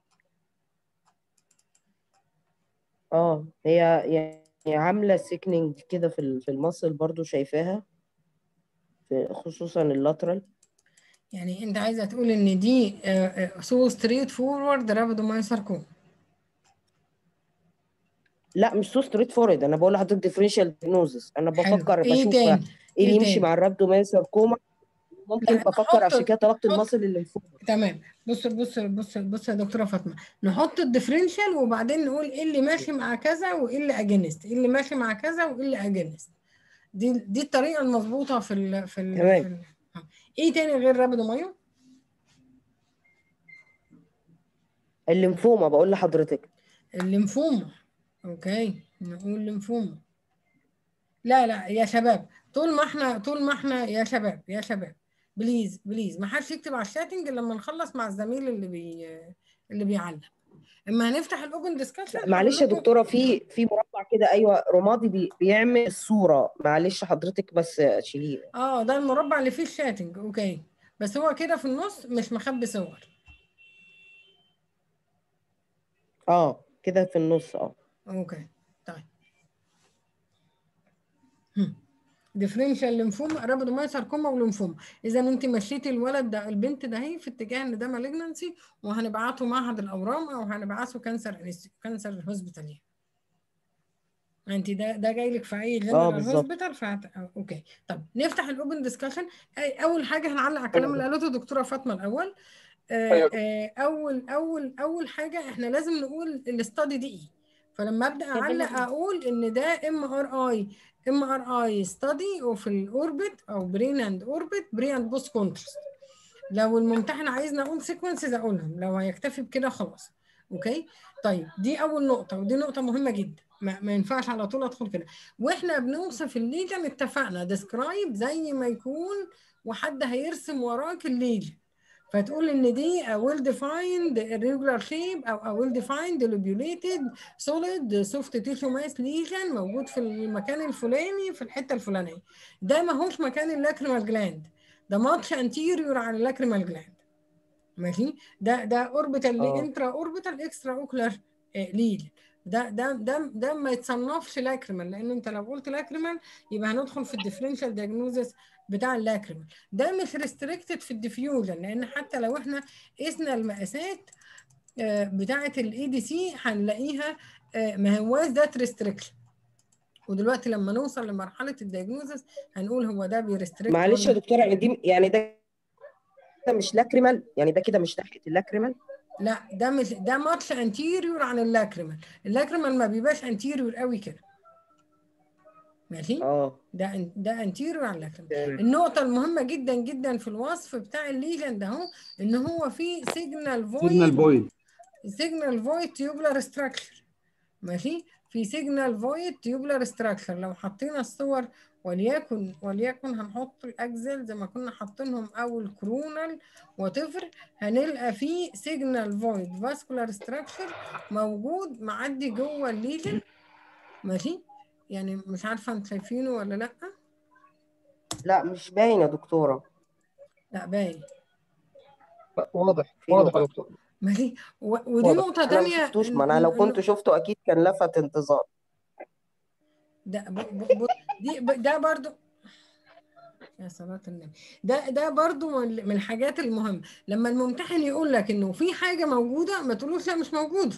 اه هي يعني عامله سيكنينج كده في ال- في المصل برضو شايفاها في خصوصا اللاترال يعني أنت عايزة تقول إن دي سو ستريت فورورد رابدومايوساركوما لا مش سو ستريت فورد انا بقول لحضرتك ديفرنشال ديجنوزس انا حلو بفكر إيه بشوف تاني ايه اللي إيه يمشي تاني مع الرابدومايوساركوما ممكن لا بفكر نحط عشان كده طلبت نحط المصل اللي فوق تمام بص بص بص بص يا دكتوره فاطمه نحط الديفرنشال وبعدين نقول ايه اللي ماشي مع كذا وايه اللي اجينست ايه اللي ماشي مع كذا وايه اللي اجينست دي دي الطريقه المظبوطه في ال في ال في تمام ال ايه تاني غير رابدومايو الليمفوما بقول لحضرتك الليمفوما اوكي نقول ليمفوما لا لا يا شباب طول ما احنا طول ما احنا يا شباب يا شباب بليز بليز ما حدش يكتب على الشاتنج الا لما نخلص مع الزميل اللي بي اللي بيعلق اما هنفتح الاوبن ديسكشن هقول معلش يا لكم دكتوره في في مربع كده ايوه رمادي بي بيعمل الصوره معلش حضرتك بس شيليه اه ده المربع اللي فيه الشاتنج اوكي بس هو كده في النص مش مخبي صور اه كده في النص اه اوكي طيب ديفرنشال ليمفوما رابدومايوساركوما وليمفوما اذا انت مشيتي الولد ده البنت ده هي في اتجاه ان ده مالجنسي وهنبعته معهد الاورام او هنبعته كانسر كانسر هوسبيتال انت ده ده جاي لك في اي اه جنرال بالظبط هوسبيتال فهت... اوكي طب نفتح الاوبن ديسكشن اول حاجه هنعلق على الكلام اللي قالته الدكتوره فاطمه الاول آه، ايوه آه، اول اول اول حاجه احنا لازم نقول الاستادي دي ايه فلما ابدا اعلق اقول ان ده ام ار اي ام ار اي ستادي وفي الاوربت او برين اند اوربت بري اند بوست كونتراست لو الممتحن عايزني اقول سيكونسز اقولهم لو هيكتفي بكده خلاص اوكي طيب دي اول نقطه ودي نقطه مهمه جدا ما, ما ينفعش على طول ادخل كده واحنا بنوصف الليجن اتفقنا ديسكرايب زي ما يكون وحد هيرسم وراك الليجن فتقول ان دي a well defined irregular shape او a well defined lobulated solid soft tissue mass lesion موجود في المكان الفلاني في الحته الفلانيه ده ما هوش مكان اللاكريمال جلاند ده ماتش انتيريور على اللاكريمال جلاند ماشي ده ده اوربيتال اه انترا اوربيتال اكسترا اوكلر ليجن ده ده ده ده ما يتصنفش لاكريمال لان انت لو قلت لاكريمال يبقى هندخل في الديفرنشال دياجنوزس بتاع اللاكريمال ده مش ريستريكتد في الديفيوجن لان حتى لو احنا قسنا المقاسات آه، بتاعه الاي دي سي هنلاقيها آه، ما هواش ذات ريستريكشن ودلوقتي لما نوصل لمرحله الدياجنوزس هنقول هو ده بيريستريكت معلش يا ولا دكتوره يعني دي يعني ده كده مش لاكريمال يعني ده كده مش ناحيه اللاكريمال لا ده مش ده ماتش انتيريور عن اللاكريمال اللاكريمال ما بيبقاش انتيريور قوي كده ماشي اه ده ان- ده انتيريور عن اللاكريمال تمام النقطة المهمة جدا جدا في الوصف بتاع الليجن ده اهو ان هو في سيجنال سيجنال فويد بوينت سيجنال فويد تيوبلر ستراكشر ماشي في سيجنال فويد تيوبلر ستراكشر لو حطينا الصور وليكن وليكن هنحط الاكزل زي ما كنا حاطينهم او الكرونال وتفر هنلقى فيه سيجنال فويد فاسكولار ستراكشر موجود معدي جوه الليجن ماشي يعني مش عارفه انتوا شايفينه ولا لا لا مش باين يا دكتورة لا باين واضح في واضح يا نقط. دكتور ماشي و- ودي واضح. نقطه انا ما تانية شفتوش إن- ما انا لو إن- كنت شفته اكيد كان لفت انتظار ده ب... ب... ب... دي ب... ده برضو يا صلاة النبي ده ده برضو من من الحاجات المهمة لما الممتحن يقول لك انه في حاجة موجودة ما تقولوش لا مش موجودة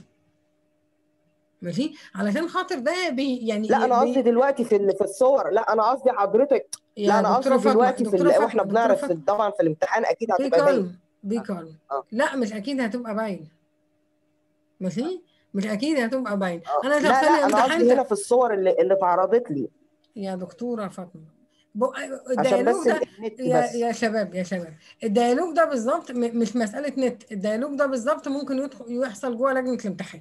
ماشي علشان خاطر ده بي يعني لا انا بي... قصدي دلوقتي في ال- في الصور لا انا قصدي حضرتك يا لا انا دكتورة قصدي فاطمة دلوقتي في دكتورة ال... فاطمة واحنا دكتورة بنعرف في فاطمة طبعا في الامتحان اكيد بي هتبقى باين كالم بي كالم اه لا مش اكيد هتبقى باين ماشي مش اكيد هتبقى باين اه انا لا شخصيا لا انا قصدي هنا امتحنت في الصور اللي اللي اتعرضت لي يا دكتورة فاطمة بق- عشان الديالوج بس ده ال- النت يا بس يا شباب يا شباب الديالوج ده بالظبط م- مش مسألة نت الديالوج ده بالظبط ممكن يدخل يحصل جوه لجنة الامتحان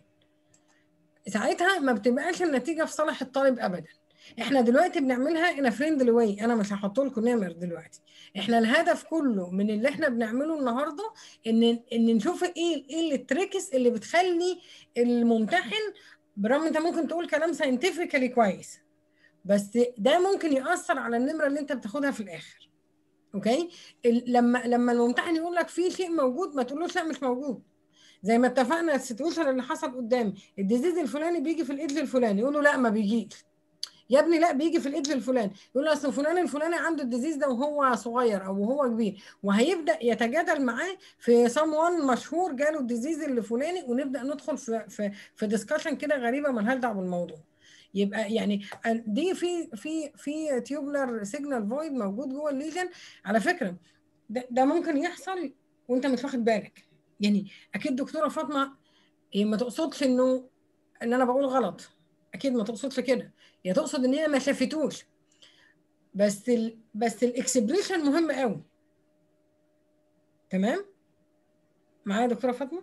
ساعتها ما بتبقاش النتيجة في صالح الطالب أبدا احنا دلوقتي بنعملها ان فريندلي واي انا مش هحط لكم نمر دلوقتي احنا الهدف كله من اللي احنا بنعمله النهارده ان ان نشوف ايه ايه التريكس اللي بتخلي الممتحن برغم انت ممكن تقول كلام ساينتفيكالي كويس بس ده ممكن يأثر على النمرة اللي انت بتاخدها في الآخر اوكي ال- لما لما الممتحن يقول لك في شيء موجود ما تقولوش لا مش موجود زي ما اتفقنا السيتويشن اللي حصل قدامي الديزيز الفلاني بيجي في الايدج الفلاني يقول له لا ما بيجيش يا ابني لا بيجي في الايدج الفلاني يقول له اصل فلان الفلاني عنده الديزيز ده وهو صغير او وهو كبير وهيبدا يتجادل معاه في سام وان مشهور جاله الديزيز الفلاني ونبدا ندخل في في في ديسكشن كده غريبه مالهاش دعوه بالموضوع يبقى يعني دي في في في تيوبلر سيجنال فويد موجود جوه الليجن على فكره ده, ده ممكن يحصل وانت مش واخد بالك يعني اكيد دكتوره فاطمه هي ما تقصدش انه ان انا بقول غلط اكيد ما تقصدش كده هي تقصد ان هي ما شافتوش بس ال بس الاكسبريشن مهم قوي تمام معايا دكتوره فاطمه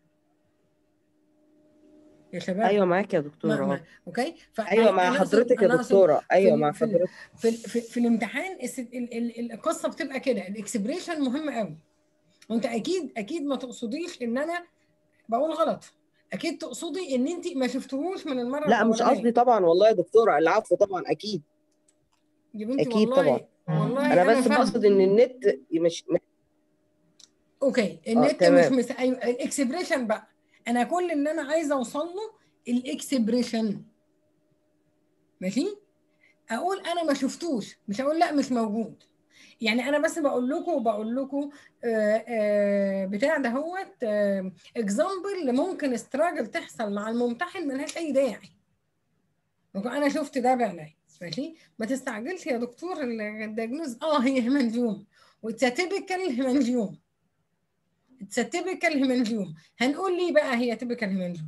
يا شباب ايوه معاك يا ما دكتوره ما اه اوكي ايوه مع فانا اقصد حضرتك يا انا اقصد دكتوره في ايوه ال مع في ال حضرتك في, ال في, في الامتحان الس- ال ال القصه بتبقى كده الاكسبريشن مهم قوي وانت اكيد اكيد ما تقصديش ان انا بقول غلط اكيد تقصدي ان انت ما شفتهوش من المره لا مش الاولانيه قصدي طبعا والله يا دكتوره العفو طبعا اكيد يا بنتي اكيد طبعا والله والله انا انا بس فاهمه بقصد ان النت مش اوكي اه النت مش تمام مس... ايوه الاكسبريشن بقى انا كل اللي انا عايزه اوصل له الاكسبريشن ماشي اقول انا ما شفتوش مش هقول لا مش موجود يعني انا بس بقول لكم بقول لكم آه، آه، بتاع ده هوت اكزامبل اللي ممكن استراجل تحصل مع الممتحن ملهاش اي داعي انا شفت ده بعيني ماشي ما تستعجلش يا دكتور الدياجنوز اه هي هيمانجيوم وتيبيكال هيمانجيوم تيبيكال هيمانجيوم هنقول ليه بقى هي تيبيكال هيمانجيوم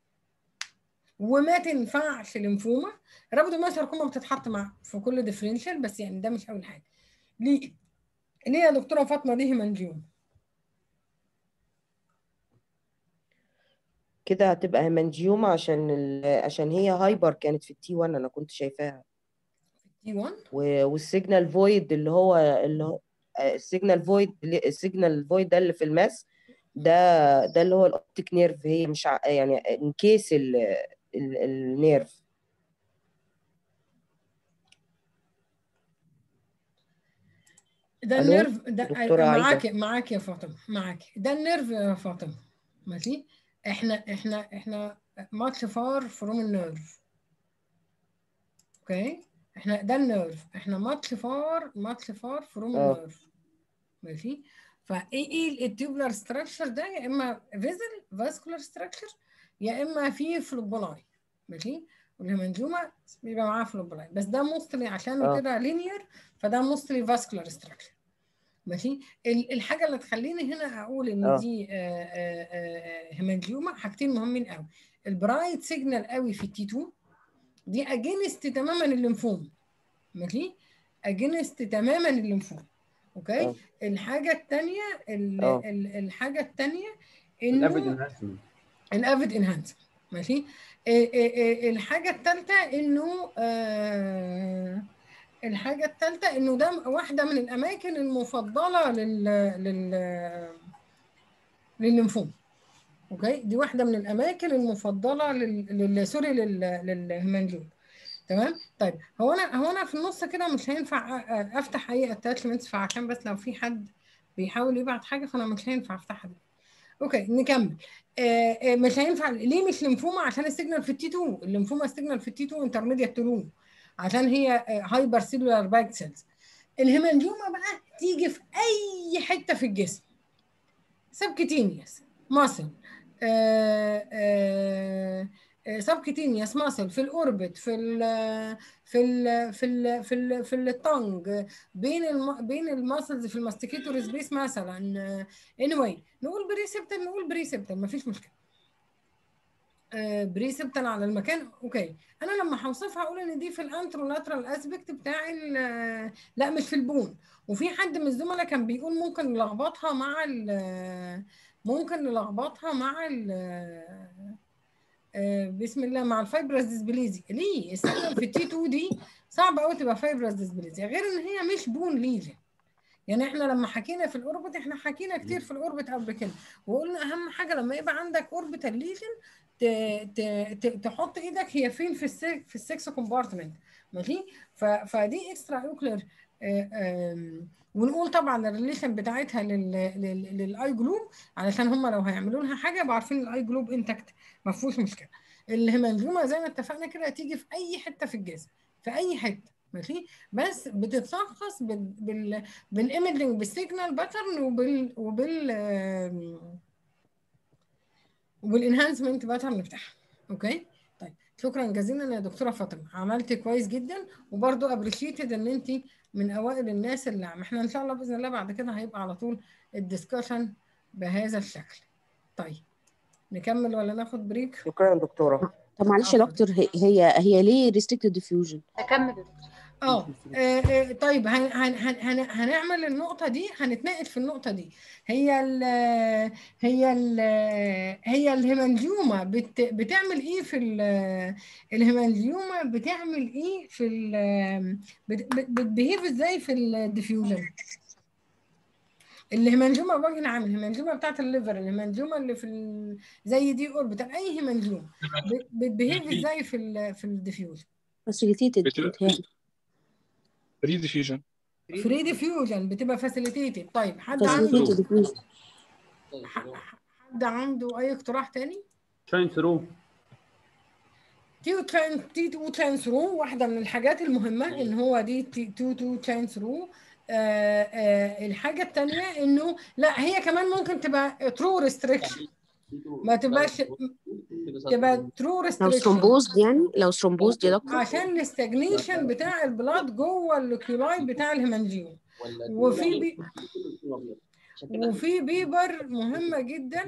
وما تنفعش ليمفوما رابدو ساركوما بتتحط مع في كل ديفرنشال بس يعني ده مش اول حاجه ليه ليه يا دكتوره فاطمه دي هيمانجيوم كده هتبقى هيمانجيوما عشان ال... عشان هي هايبر كانت في التي 1 انا كنت شايفاها تي 1 و... والسيجنال فويد اللي هو اللي هو آه، السيجنال فويد السيجنال فويد ده اللي في الماس ده ده اللي هو الاوبتيك نيرف هي مش ع... يعني انكيس ال... ال... النيرف ده الو النيرف ده دكتوره معاك عايده معاك يا فاطمه معاك ده النيرف يا فاطمه ماشي احنا احنا احنا ماتش فار فروم النيرف اوكي احنا ده النيرف احنا ماتش فار ماتش فار فروم اه النيرف ماشي فايه ايه التيوبلر ستراكشر ده يا اما فيزل فاسكولار ستراكشر يا اما في فلوبولاي ماشي والهيمانجوما بيبقى معاه فلوبولاي بس ده موستلي عشانه اه كده لينير فده موستلي فاسكولار ستراكشر ماشي ال- الحاجه اللي تخليني هنا اقول ان اه دي آه، آه، آه، هيمانجيوما حاجتين مهمين قوي البرايت سيجنال قوي في التي 2 دي اجينست تماما الليمفوم ماشي اجينست تماما الليمفوم اوكي اه الحاجه الثانيه اه الحاجه الثانيه الافيد انه انهانسمنت الافيد انهانس ماشي آه، آه، آه، الحاجه الثالثه انه آه، الحاجه الثالثه انه ده واحده من الاماكن المفضله لل لل للليمفوما اوكي دي واحده من الاماكن المفضله لل, لل... سوري لل... للهيمانجيوم تمام طيب هو انا هو انا في النص كده مش هينفع أ- أ- افتح اي اتاتشمنتس فعشان بس لو في حد بيحاول يبعت حاجه فانا مش هينفع افتحها دي اوكي نكمل آه آه مش هينفع ليه مش ليمفوما عشان السيجنال في التي 2 الليمفوما السيجنال في التي 2 انترميديت تلوم عشان هي هايبر سيلولار باك سيلز الهيمانجيوما بقى تيجي في اي حته في الجسم سبكتينيوس ماسل سبكتينيوس ماسل في الاوربت في ال في ال في ال في ال في التانج بين الم بين الماسلز في الماستيكيتور سبيس مثلا anyway نقول بريسبتال نقول بريسبتال مفيش مشكله بريسبتال على المكان اوكي انا لما هوصفها اقول ان دي في الانترولاترال اسبكت بتاع ال- لا مش في البون وفي حد من الزملاء كان بيقول ممكن نلخبطها مع ال ممكن نلخبطها مع ال آه، بسم الله مع الفايبرس ديسبليزي ليه السيجنال في التي 2 دي صعب قوي تبقى فايبرس ديسبليزي غير ان هي مش بون ليجن يعني احنا لما حكينا في الاوربت احنا حكينا كتير في الاوربت قبل كده وقلنا اهم حاجه لما يبقى عندك اوربيتال ليجن تحط ايدك هي فين في السك في السكس كومبارتمنت ماشي ف- فدي اكسترا اوكلر ونقول طبعا الريليشن بتاعتها لل لل- للاي جلوب علشان هم لو هيعملوا لها حاجه يبقوا عارفين الاي جلوب انتكت ما فيهوش مشكله الهيمانجوما زي ما اتفقنا كده تيجي في اي حته في الجسم في اي حته ماشي بس بتتشخص بال بال بالايمجنج بالسيجنال باترن وبال وبال آم، وبالانهانسمنت باترن بتاعها اوكي طيب شكرا جزيلا يا دكتوره فاطمه عملتي كويس جدا وبرضو ابريشيتد ان انت من اوائل الناس اللي عم احنا ان شاء الله باذن الله بعد كده هيبقى على طول الدسكشن بهذا الشكل طيب نكمل ولا ناخد بريك شكرا يا دكتوره طب معلش يا دكتور هي هي, هي ليه restricted diffusion؟ اكمل اه آه، آه، طيب هن هن هن هن هنعمل النقطة دي هنتناقش في النقطة دي هي ال هي ال هي الهيمانجيوما بت بتعمل ايه في ال الهيمانجيوما بتعمل ايه في ال بتبيهيف ازاي في الديفيوجن الهيمانجيوما بوجه عام الهيمانجيوما بتاعت الليفر الهيمانجيوما اللي في ال... زي دي اوربيتال اي هيمانجيوما ب- بتبيهيف ازاي في ال في الديفيوجن facilitated بتبقى بتهيألي فري ديفيوجن فري ديفيوجن بتبقى فاسيليتيتد طيب حد عنده facilitated diffusion حد عنده اي اقتراح تاني تراين ثرو تي تران تي تو تران ثرو واحده من الحاجات المهمه ان هو دي تي تو تو تران ثرو الحاجه الثانيه انه لا هي كمان ممكن تبقى ترو ريستريكشن ما تبقاش تبقى ترو لو ريستريكشن ثرومبوزد يعني لو ثرومبوزد يا دكتور عشان الاستجنيشن بتاع البلاد جوه الكيولاي بتاع الهيمانجيوم وفي بي وفي بيبر مهمه جدا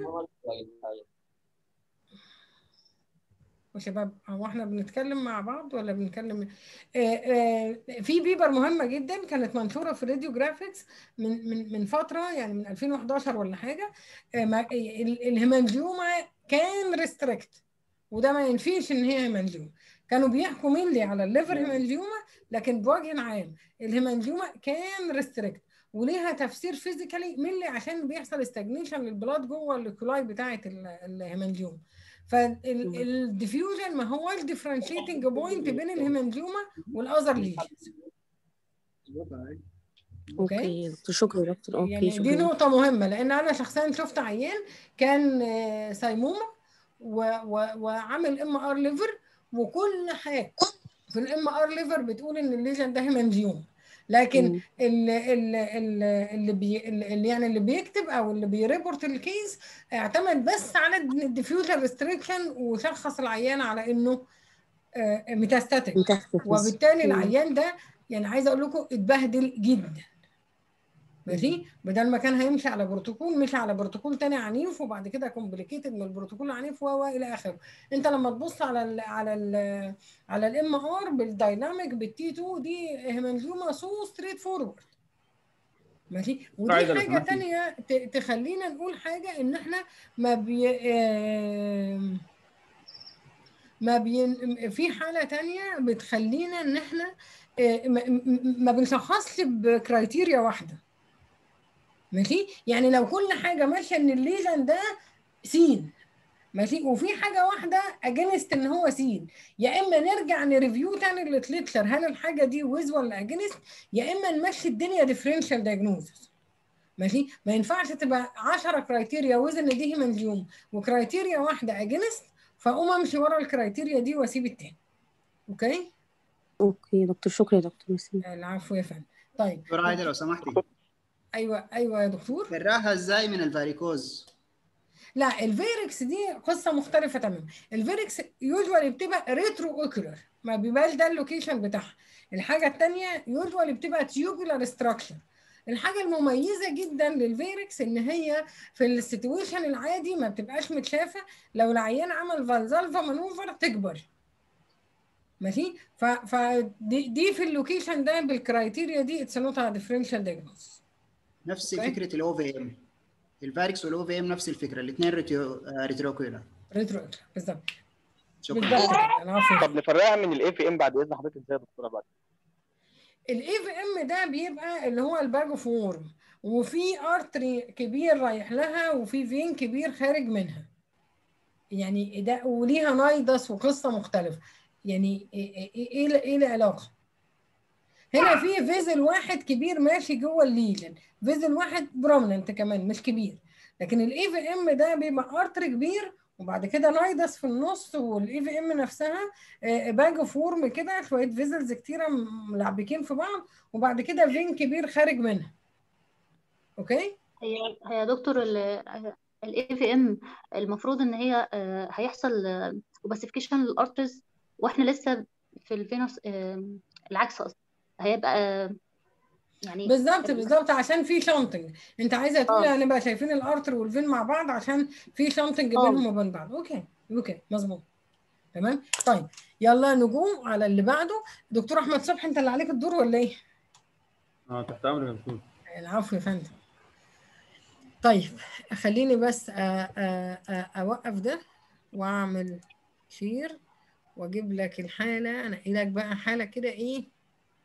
وشباب هو احنا بنتكلم مع بعض ولا بنتكلم آه آه في بيبر مهمه جدا كانت منشوره في راديو جرافيكس من من من فتره يعني من 2011 ولا حاجه آه ما- ال- الهيمانجيوما كان ريستريكت وده ما ينفيش ان هي هيمانجيوما كانوا بيحكوا مينلي على الليفر هيمانجيوما لكن بوجه عام الهيمانجيوما كان ريستريكت وليها تفسير فيزيكالي مينلي عشان بيحصل استجنيشن للبلاد جوه الكولاي بتاعه ال- الهيمانجيوما فالديفيوجن ما هوش ديفرنشيتنج بوينت بين الهيمانجيوما والاذر ليجنز اوكي يا دكتور شكرا يا دكتور اوكي يعني دي شكرا نقطة مهمة لأن أنا شخصيا شفت عيان كان آه، سيمومة و- و- وعامل ام ار ليفر وكل حاجة في الام ار ليفر بتقول إن الليجن ده هيمانجيوم لكن مم. اللي, اللي, اللي, بي اللي يعني اللي بيكتب او اللي بيريبورت الكيس اعتمد بس على الديفيوجن ريستريكشن وشخص العيان على انه ميتاستاتيك متاستاسيس. وبالتالي مم. العيان ده يعني عايزه اقول لكم اتبهدل جدا ماشي بدل ما كان هيمشي على بروتوكول مشي على بروتوكول تاني عنيف وبعد كده كومبليكيتد من البروتوكول العنيف و و الى اخره انت لما تبص على ال على ال على الام ار بالدايناميك بالتي 2 دي هيمانجيوما سو ستريت فورورد ماشي ودي عايزة لو حاجه سمحتي. تانية ت- تخلينا نقول حاجه ان احنا ما بي آم، ما بين في حاله تانية بتخلينا ان احنا آه، ما- م- ما بنشخصش بكرايتيريا واحده ماشي يعني لو كل حاجه ماشيه ان الليجن ده سين ماشي وفي حاجه واحده اجينست ان هو سين يا اما نرجع نريفيو تاني الليتريتشر هل الحاجه دي ويز ولا اجينست يا اما نمشي الدنيا ديفرنشال دايجنوزس ماشي ما ينفعش تبقى 10 كرايتيريا ويز ان دي هيمانجيوم وكرايتيريا واحده اجينست فاقوم امشي ورا الكرايتيريا دي واسيب التاني اوكي اوكي دكتور شكرا يا دكتور ميرسي العفو يا فندم طيب دكتور عايدة لو سمحتي ايوه ايوه يا دكتور براها ازاي من الفاريكوز لا الفيركس دي قصه مختلفه تماما الفيركس يوجوالي بتبقى ريترو اوكولار ما بيبقاش ده اللوكيشن بتاعها الحاجه الثانيه يوجوالي بتبقى تيوبولار ستراكشر الحاجه المميزه جدا للفيركس ان هي في السيتويشن العادي ما بتبقاش متشافه لو العيان عمل فالزالفا مانوفر تكبر ماشي ف ف دي, دي في اللوكيشن ده بالكرايتيريا دي اتس نوت ديفرنشال دايجنوز نفس أوكي. فكره الاو في ام الفاركس والاو في ام نفس الفكره الاثنين ريتروكويلر ريترو بالظبط شكرا بالظبط كده العفو طب نفرقها من الاي في ام بعد اذن حضرتك ازاي يا دكتوره بعد الاي في ام ده بيبقى اللي هو الباجو فورم وفي ارتري كبير رايح لها وفي فين كبير خارج منها يعني ده وليها نايدس وقصه مختلفه يعني ايه ايه ايه ايه العلاقه هنا في فيزل واحد كبير ماشي جوه الليجن فيزل واحد برومننت كمان مش كبير لكن الاي في ام ده بيبقى ارتري كبير وبعد كده نايدس في النص والاي في ام نفسها آه، باج فورم كده شويه فيزلز كتيره ملعبكين في بعض وبعد كده فين كبير خارج منها اوكي هي هي يا دكتور الاي في ام المفروض ان هي آه، هيحصل اوباسيفيكيشن للارترز واحنا لسه في الفينوس آه، العكس اصلا هيبقى آه، يعني بالظبط بالظبط عشان في شانتنج انت عايزه تقولي اه هنبقى شايفين الارتر والفين مع بعض عشان في شانتنج اه بينهم وبين بعض اوكي اوكي مظبوط تمام طيب يلا نجوم على اللي بعده دكتور احمد صبحي انت اللي عليك الدور ولا ايه اه تحت امرك يا دكتور العفو يا فندم طيب خليني بس أ- أ- أ- اوقف ده واعمل شير واجيب لك الحاله انا لك بقى حاله كده ايه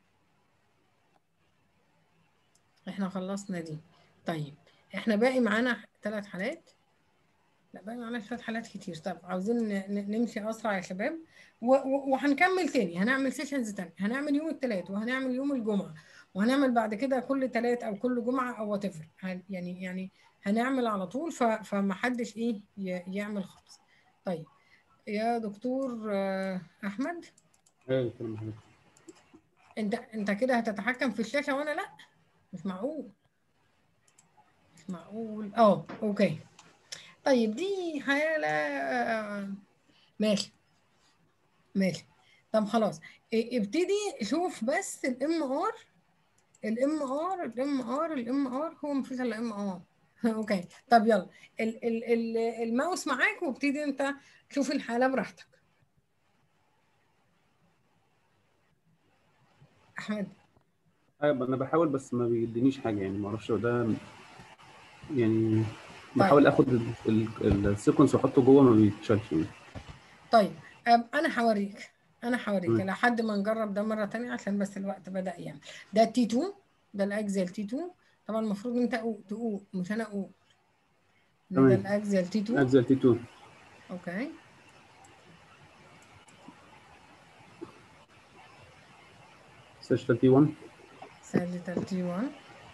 احنا خلصنا دي طيب احنا باقي معانا ثلاث حالات لا باقي معانا ثلاث حالات كتير طب عاوزين ن- ن- نمشي اسرع يا شباب و- و- وهنكمل تاني هنعمل سيشنز تاني هنعمل يوم الثلاث وهنعمل يوم الجمعه وهنعمل بعد كده كل ثلاث او كل جمعه او وات يعني يعني هنعمل على طول ف- فما حدش ايه ي- يعمل خالص طيب يا دكتور آه، احمد ايوه كلام حضرتك انت انت كده هتتحكم في الشاشه وانا لا مش معقول مش معقول اه اوكي طيب دي حالة آه، ماشي ماشي طب خلاص ا- ابتدي شوف بس الام ار الام ار الام ار الام ار هو مفيش الا ام ار اوكي طب يلا ال ال ال الماوس معاك وابتدي انت شوف الحالة براحتك احمد ايوه انا بحاول بس ما بيدينيش حاجه يعني ما اعرفش هو ده يعني بحاول اخد ال- ال- السيكونس واحطه جوه ما بيتشالش يعني طيب أم، انا هوريك انا هوريك تمام. لحد ما نجرب ده مره تانية عشان بس الوقت بدا يعني ده التي 2 ده الاكزيال تي 2 طبعا المفروض انت أقو- تقول مش انا اقول إن ده تمام الاكزيال تي 2 اجزل تي 2 اوكي سيشتال تي 1 ساليتال تي 1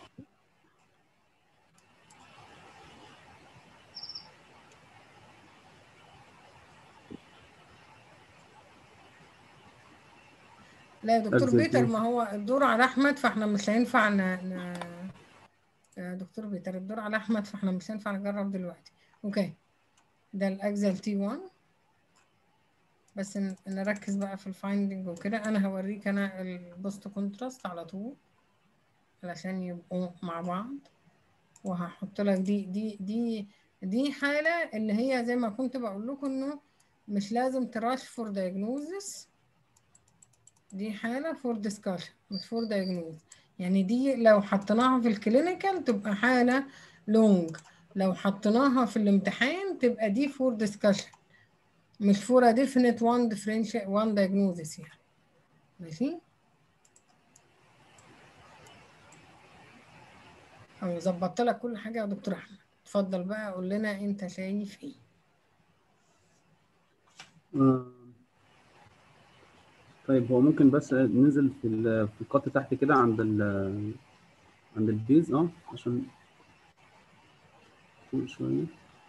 لا يا دكتور أجزل بيتر تي ما هو الدور على احمد فاحنا مش هينفع ن... ن... يا دكتور بيتر الدور على احمد فاحنا مش هينفع نجرب دلوقتي اوكي ده الاكزل تي 1 بس ن- نركز بقى في الفايندنج وكده انا هوريك انا البوست كونتراست على طول علشان يبقوا مع بعض وهحط لك دي دي دي دي حالة اللي هي زي ما كنت بقول لكم انه مش لازم تراش فور diagnosis دي حالة فور discussion مش فور diagnosis يعني دي لو حطيناها في الكلينيكال تبقى حالة لونج لو حطيناها في الامتحان تبقى دي فور ديسكشن مش فور ديفينيت وان ديفرنش وان diagnosis يعني ماشي أو ظبطت لك كل حاجة يا دكتور أحمد اتفضل بقى قول لنا أنت شايف إيه آه، طيب هو ممكن بس ننزل في ال- في الخط تحت كده عند ال عند البيز اه عشان فوق شوية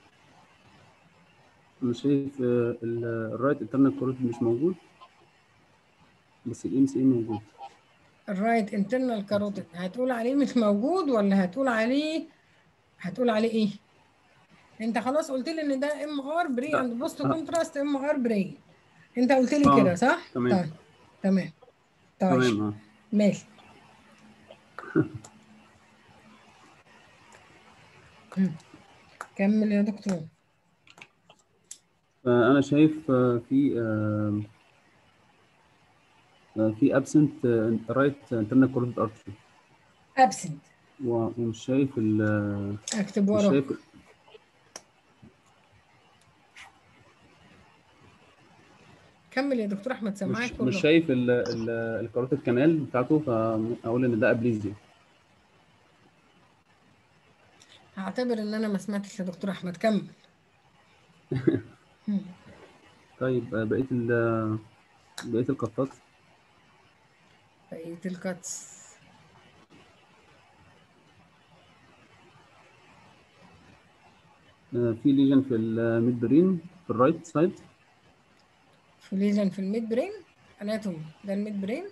أنا شايف آه، ال- الرايت انترنال كورد مش موجود بس الام سي موجود الرايت انترنال كاروتيد هتقول عليه مش موجود ولا هتقول عليه هتقول عليه ايه انت خلاص قلت لي ان ده ام ار بري لا. اند بوست آه. كونتراست ام ار بري انت قلت لي آه، كده صح تمام. طيب تمام طيب تمام اه ماشي مم. كمل يا دكتور فأنا شايف آه، في آه، آه، في absent رايت internal carotid artery ابسنت و- ومش شايف ال اكتب مش وراه شايف كمل يا دكتور احمد سامعاك مش, كله مش شايف ال ال الكاروتيد كانال بتاعته فأقول إن ده أبليزيا هعتبر ان انا ما سمعتش يا دكتور احمد كمل مم. طيب آه، بقية ال بقية القطات بقية الكاتس آه، في ليجن في الميد برين في الرايت سايد في ليجن في الميد برين اناتومي ده الميد برين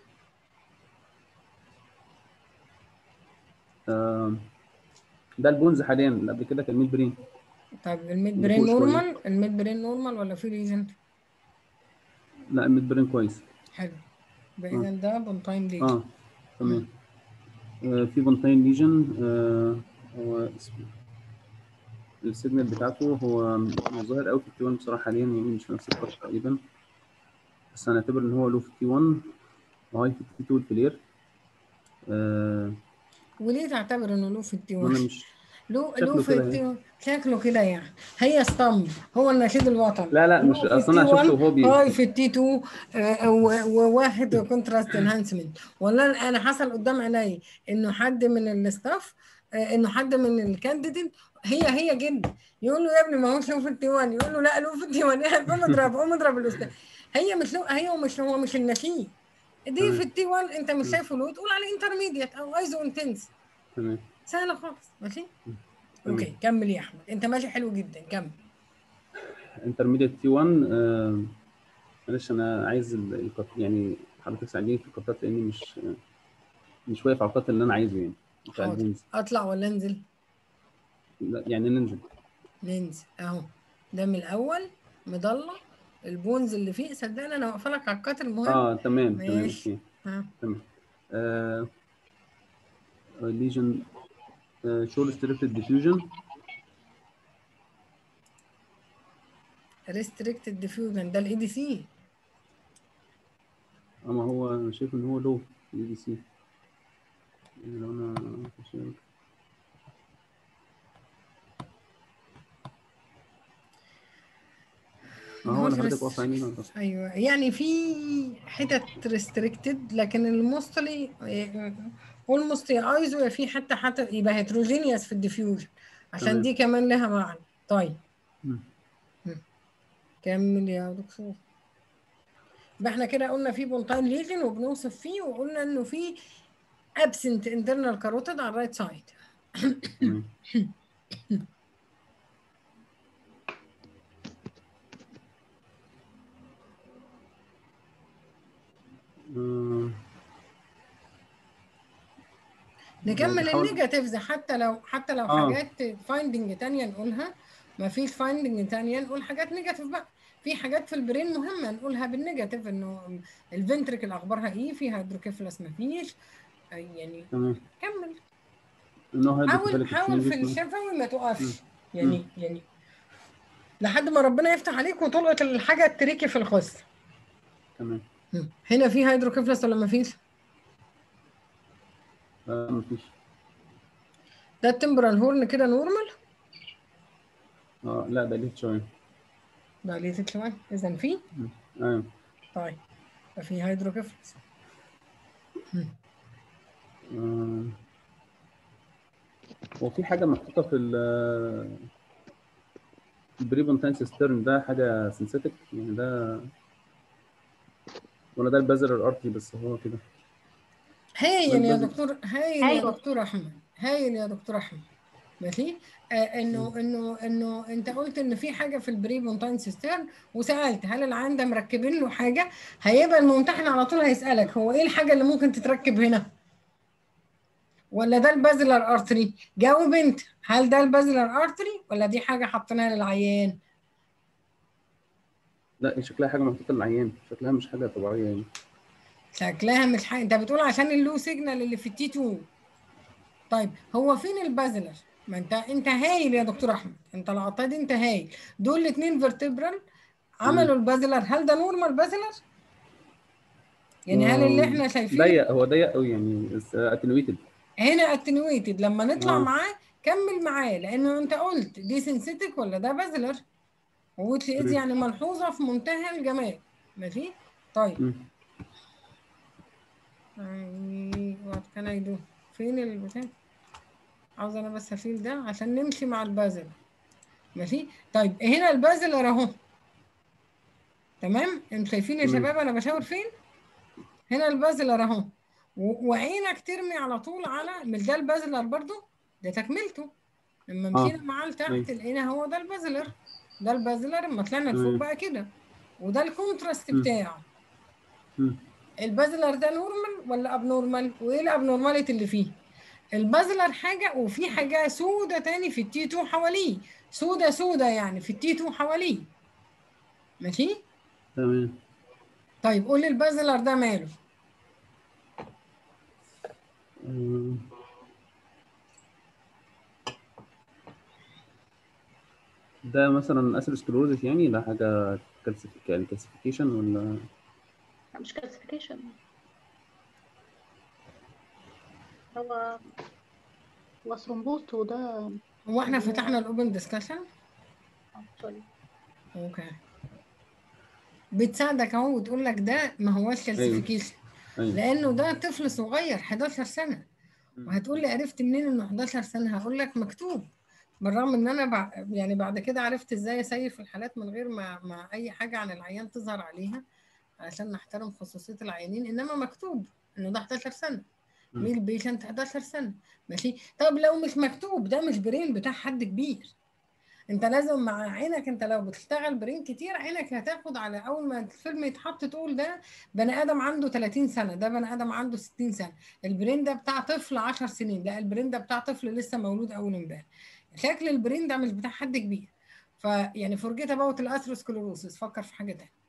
آه، ده البونز حاليا اللي قبل كده كان ميد برين طيب الميد اللي برين فوق شوية. نورمال الميد برين نورمال ولا في ليجن لا الميد برين كويس حلو يبقى اذا ده بونتاين ليجن اه تمام آه، في بونتاين ليجن آه، هو اسمه السيجنال بتاعته هو مش ظاهر قوي في التي 1 بصراحه حاليا يعني مش في نفس الخط تقريبا بس هنعتبر ان هو لو في التي 1 وهاي في التي 2 الفلير آه وليه تعتبر انه له في التي انا 1 مش له شكله له في كده التي يعني. 1 شكله كده يعني هي اسطمب هو النشيد الوطني لا لا مش له في اصل انا التي 1 شفته وهو بي هاي في التي 2 آه، و- وواحد كونتراست انهانسمنت ولا أنا- انا حصل قدام عيني انه حد من الاستاف آه، انه حد من الكانديديت هي هي جدا يقول له يا ابني ما هوش له في التي 1 يقول له لا له في التي 1 قوم اضرب قوم اضرب الاستاذ هي مش له هي ومش هو مش النشيد دي تمام. في التي 1 انت مش شايفه له تقول عليه انترميديت او ايزو انتنس تمام سهله خالص ماشي تمام. اوكي كمل يا احمد انت ماشي حلو جدا كمل انترميديت تي 1 آه، معلش انا عايز ال- القط يعني حضرتك تساعديني في القطات لاني مش مش واقف على القط اللي انا عايزه يعني بتاع حاضر البونز اطلع ولا انزل لا، يعني ننزل ننزل اهو ده من الاول مضله البونز اللي فيه صدقني انا واقفه لك على القطر المهم اه تمام تمام ماشي اوكي ها تمام آه ليجن شو ريستريكتد ديفيوجن ريستريكتد ديفيوجن ده الاي دي سي اما هو انا شايف ان هو لو اي دي سي لو انا شايف اه هو اللي حضرتك واقف عينينا على الرصيف. ايوه يعني في حتت ريستريكتد لكن الموستلي اولموست يا ايزو يا في حتى حتى يبقى هيتروجينيوس في الديفيوجن عشان تمام. دي كمان لها معنى طيب مم. مم. كمل يا دكتور يبقى احنا كده قلنا في بونتاين ليجن وبنوصف فيه وقلنا انه في absent internal carotid على الرايت سايد تمام. آه، نكمل بحاول- النيجاتيفز حتى لو حتى لو آه. حاجات فايندنج تانية نقولها ما فيش فايندنج تانية نقول حاجات نيجاتيف بقى في حاجات في البرين مهمة نقولها بالنيجاتيف انه الفنتركل اخبارها ايه في هيدروكيفلس ما فيش يعني تمام كمل انه حاول هيدروكيفاليك حاول في changes. الشفوي ما تقفش مم. يعني يعني لحد ما ربنا يفتح عليك وتلقط الحاجة التريكي في الخص تمام مم. هنا في هيدروكيفلس ولا ما فيش؟ لا مفيش ده التمبرال هورن كده نورمال اه لا ده ليه شويه ده ليه شويه اذا في ايوه طيب ده في هيدروكيفلس آه. هو في حاجه محطوطه في ال البريبونتاين سيسترن ده حاجه سنسيتك يعني ده ولا ده البازلر ارتري بس هو كده هايل يا والبازل- دكتور هايل يا أيوة. دكتور احمد هايل يا دكتور احمد ماشي آه انه انه انه انت قلت ان في حاجه في البري مونتاين سيسترن وسالت هل العيان ده مركبين له حاجه هيبقى الممتحن على طول هيسالك هو ايه الحاجه اللي ممكن تتركب هنا ولا ده البازلر ارتري جاوب انت هل ده البازلر ارتري ولا دي حاجه حاطينها للعيان لا هي شكلها حاجه محطوطه للعيان شكلها مش حاجه طبيعيه يعني شكلها مش حاجه انت بتقول عشان اللو سيجنال اللي في التي 2 طيب هو فين البازلر ما انت انت هايل يا دكتور احمد انت العطاد انت هايل دول الاثنين فيرتبرال عملوا البازلر هل ده نورمال بازلر يعني هل اللي احنا شايفينه ضيق هو ضيق قوي يعني اتنويتد هنا اتنويتد لما نطلع آه. معاه كمل معاه لانه انت قلت دي سنسيتك ولا ده بازلر ووتش از مم. يعني ملحوظه في منتهى الجمال ماشي طيب وات كان اي دو فين البتاع عاوز انا بس اشيل ده عشان نمشي مع البازل ماشي طيب هنا البازلر اهو تمام انتوا شايفين يا تمام. شباب انا بشاور فين هنا البازلر اهو و- وعينك ترمي على طول على مش ده البازلر برضو ده تكملته لما آه. مشينا معاه لتحت أيوة. لقينا هو ده البازلر ده البازلر لما طلعنا لفوق أيوة. بقى كده وده الكونتراست مم. بتاعه مم. البازلر ده نورمال ولا اب نورمال وايه الابنورماليتي اللي فيه البازلر حاجه وفي حاجه سودة تاني في التي 2 حواليه سودة سودة يعني في التي 2 حواليه ماشي تمام طيب قول لي البازلر ده ماله آه. ده مثلا اثيروسكلوروزس يعني ده حاجه كالسيفيك يعني كالسيفيكيشن ولا لا مش كلاسيفيكيشن هو هو ثرومبوز وده هو احنا فتحنا الاوبن ديسكشن سوري اوكي بتساعدك اهو وتقول لك ده ما هوش كالسيفيكيشن أيوة. لانه ده طفل صغير 11 سنه وهتقول لي عرفت منين انه 11 سنه هقول لك مكتوب بالرغم ان انا بع... يعني بعد كده عرفت ازاي اسيف الحالات من غير ما ما اي حاجه عن العيان تظهر عليها عشان نحترم خصوصيه العيانين انما مكتوب انه ده 11 سنه مم. ميل بيشنت 11 سنه ماشي طب لو مش مكتوب ده مش برين بتاع حد كبير انت لازم مع عينك انت لو بتشتغل برين كتير عينك هتاخد على اول ما الفيلم يتحط تقول ده بني ادم عنده 30 سنه ده بني ادم عنده 60 سنه البرين ده بتاع طفل 10 سنين لا البرين ده بتاع طفل لسه مولود اول امبارح شكل البرين ده مش بتاع حد كبير فيعني فرجيت اباوت الاثروسكلوروسس فكر في حاجه تانية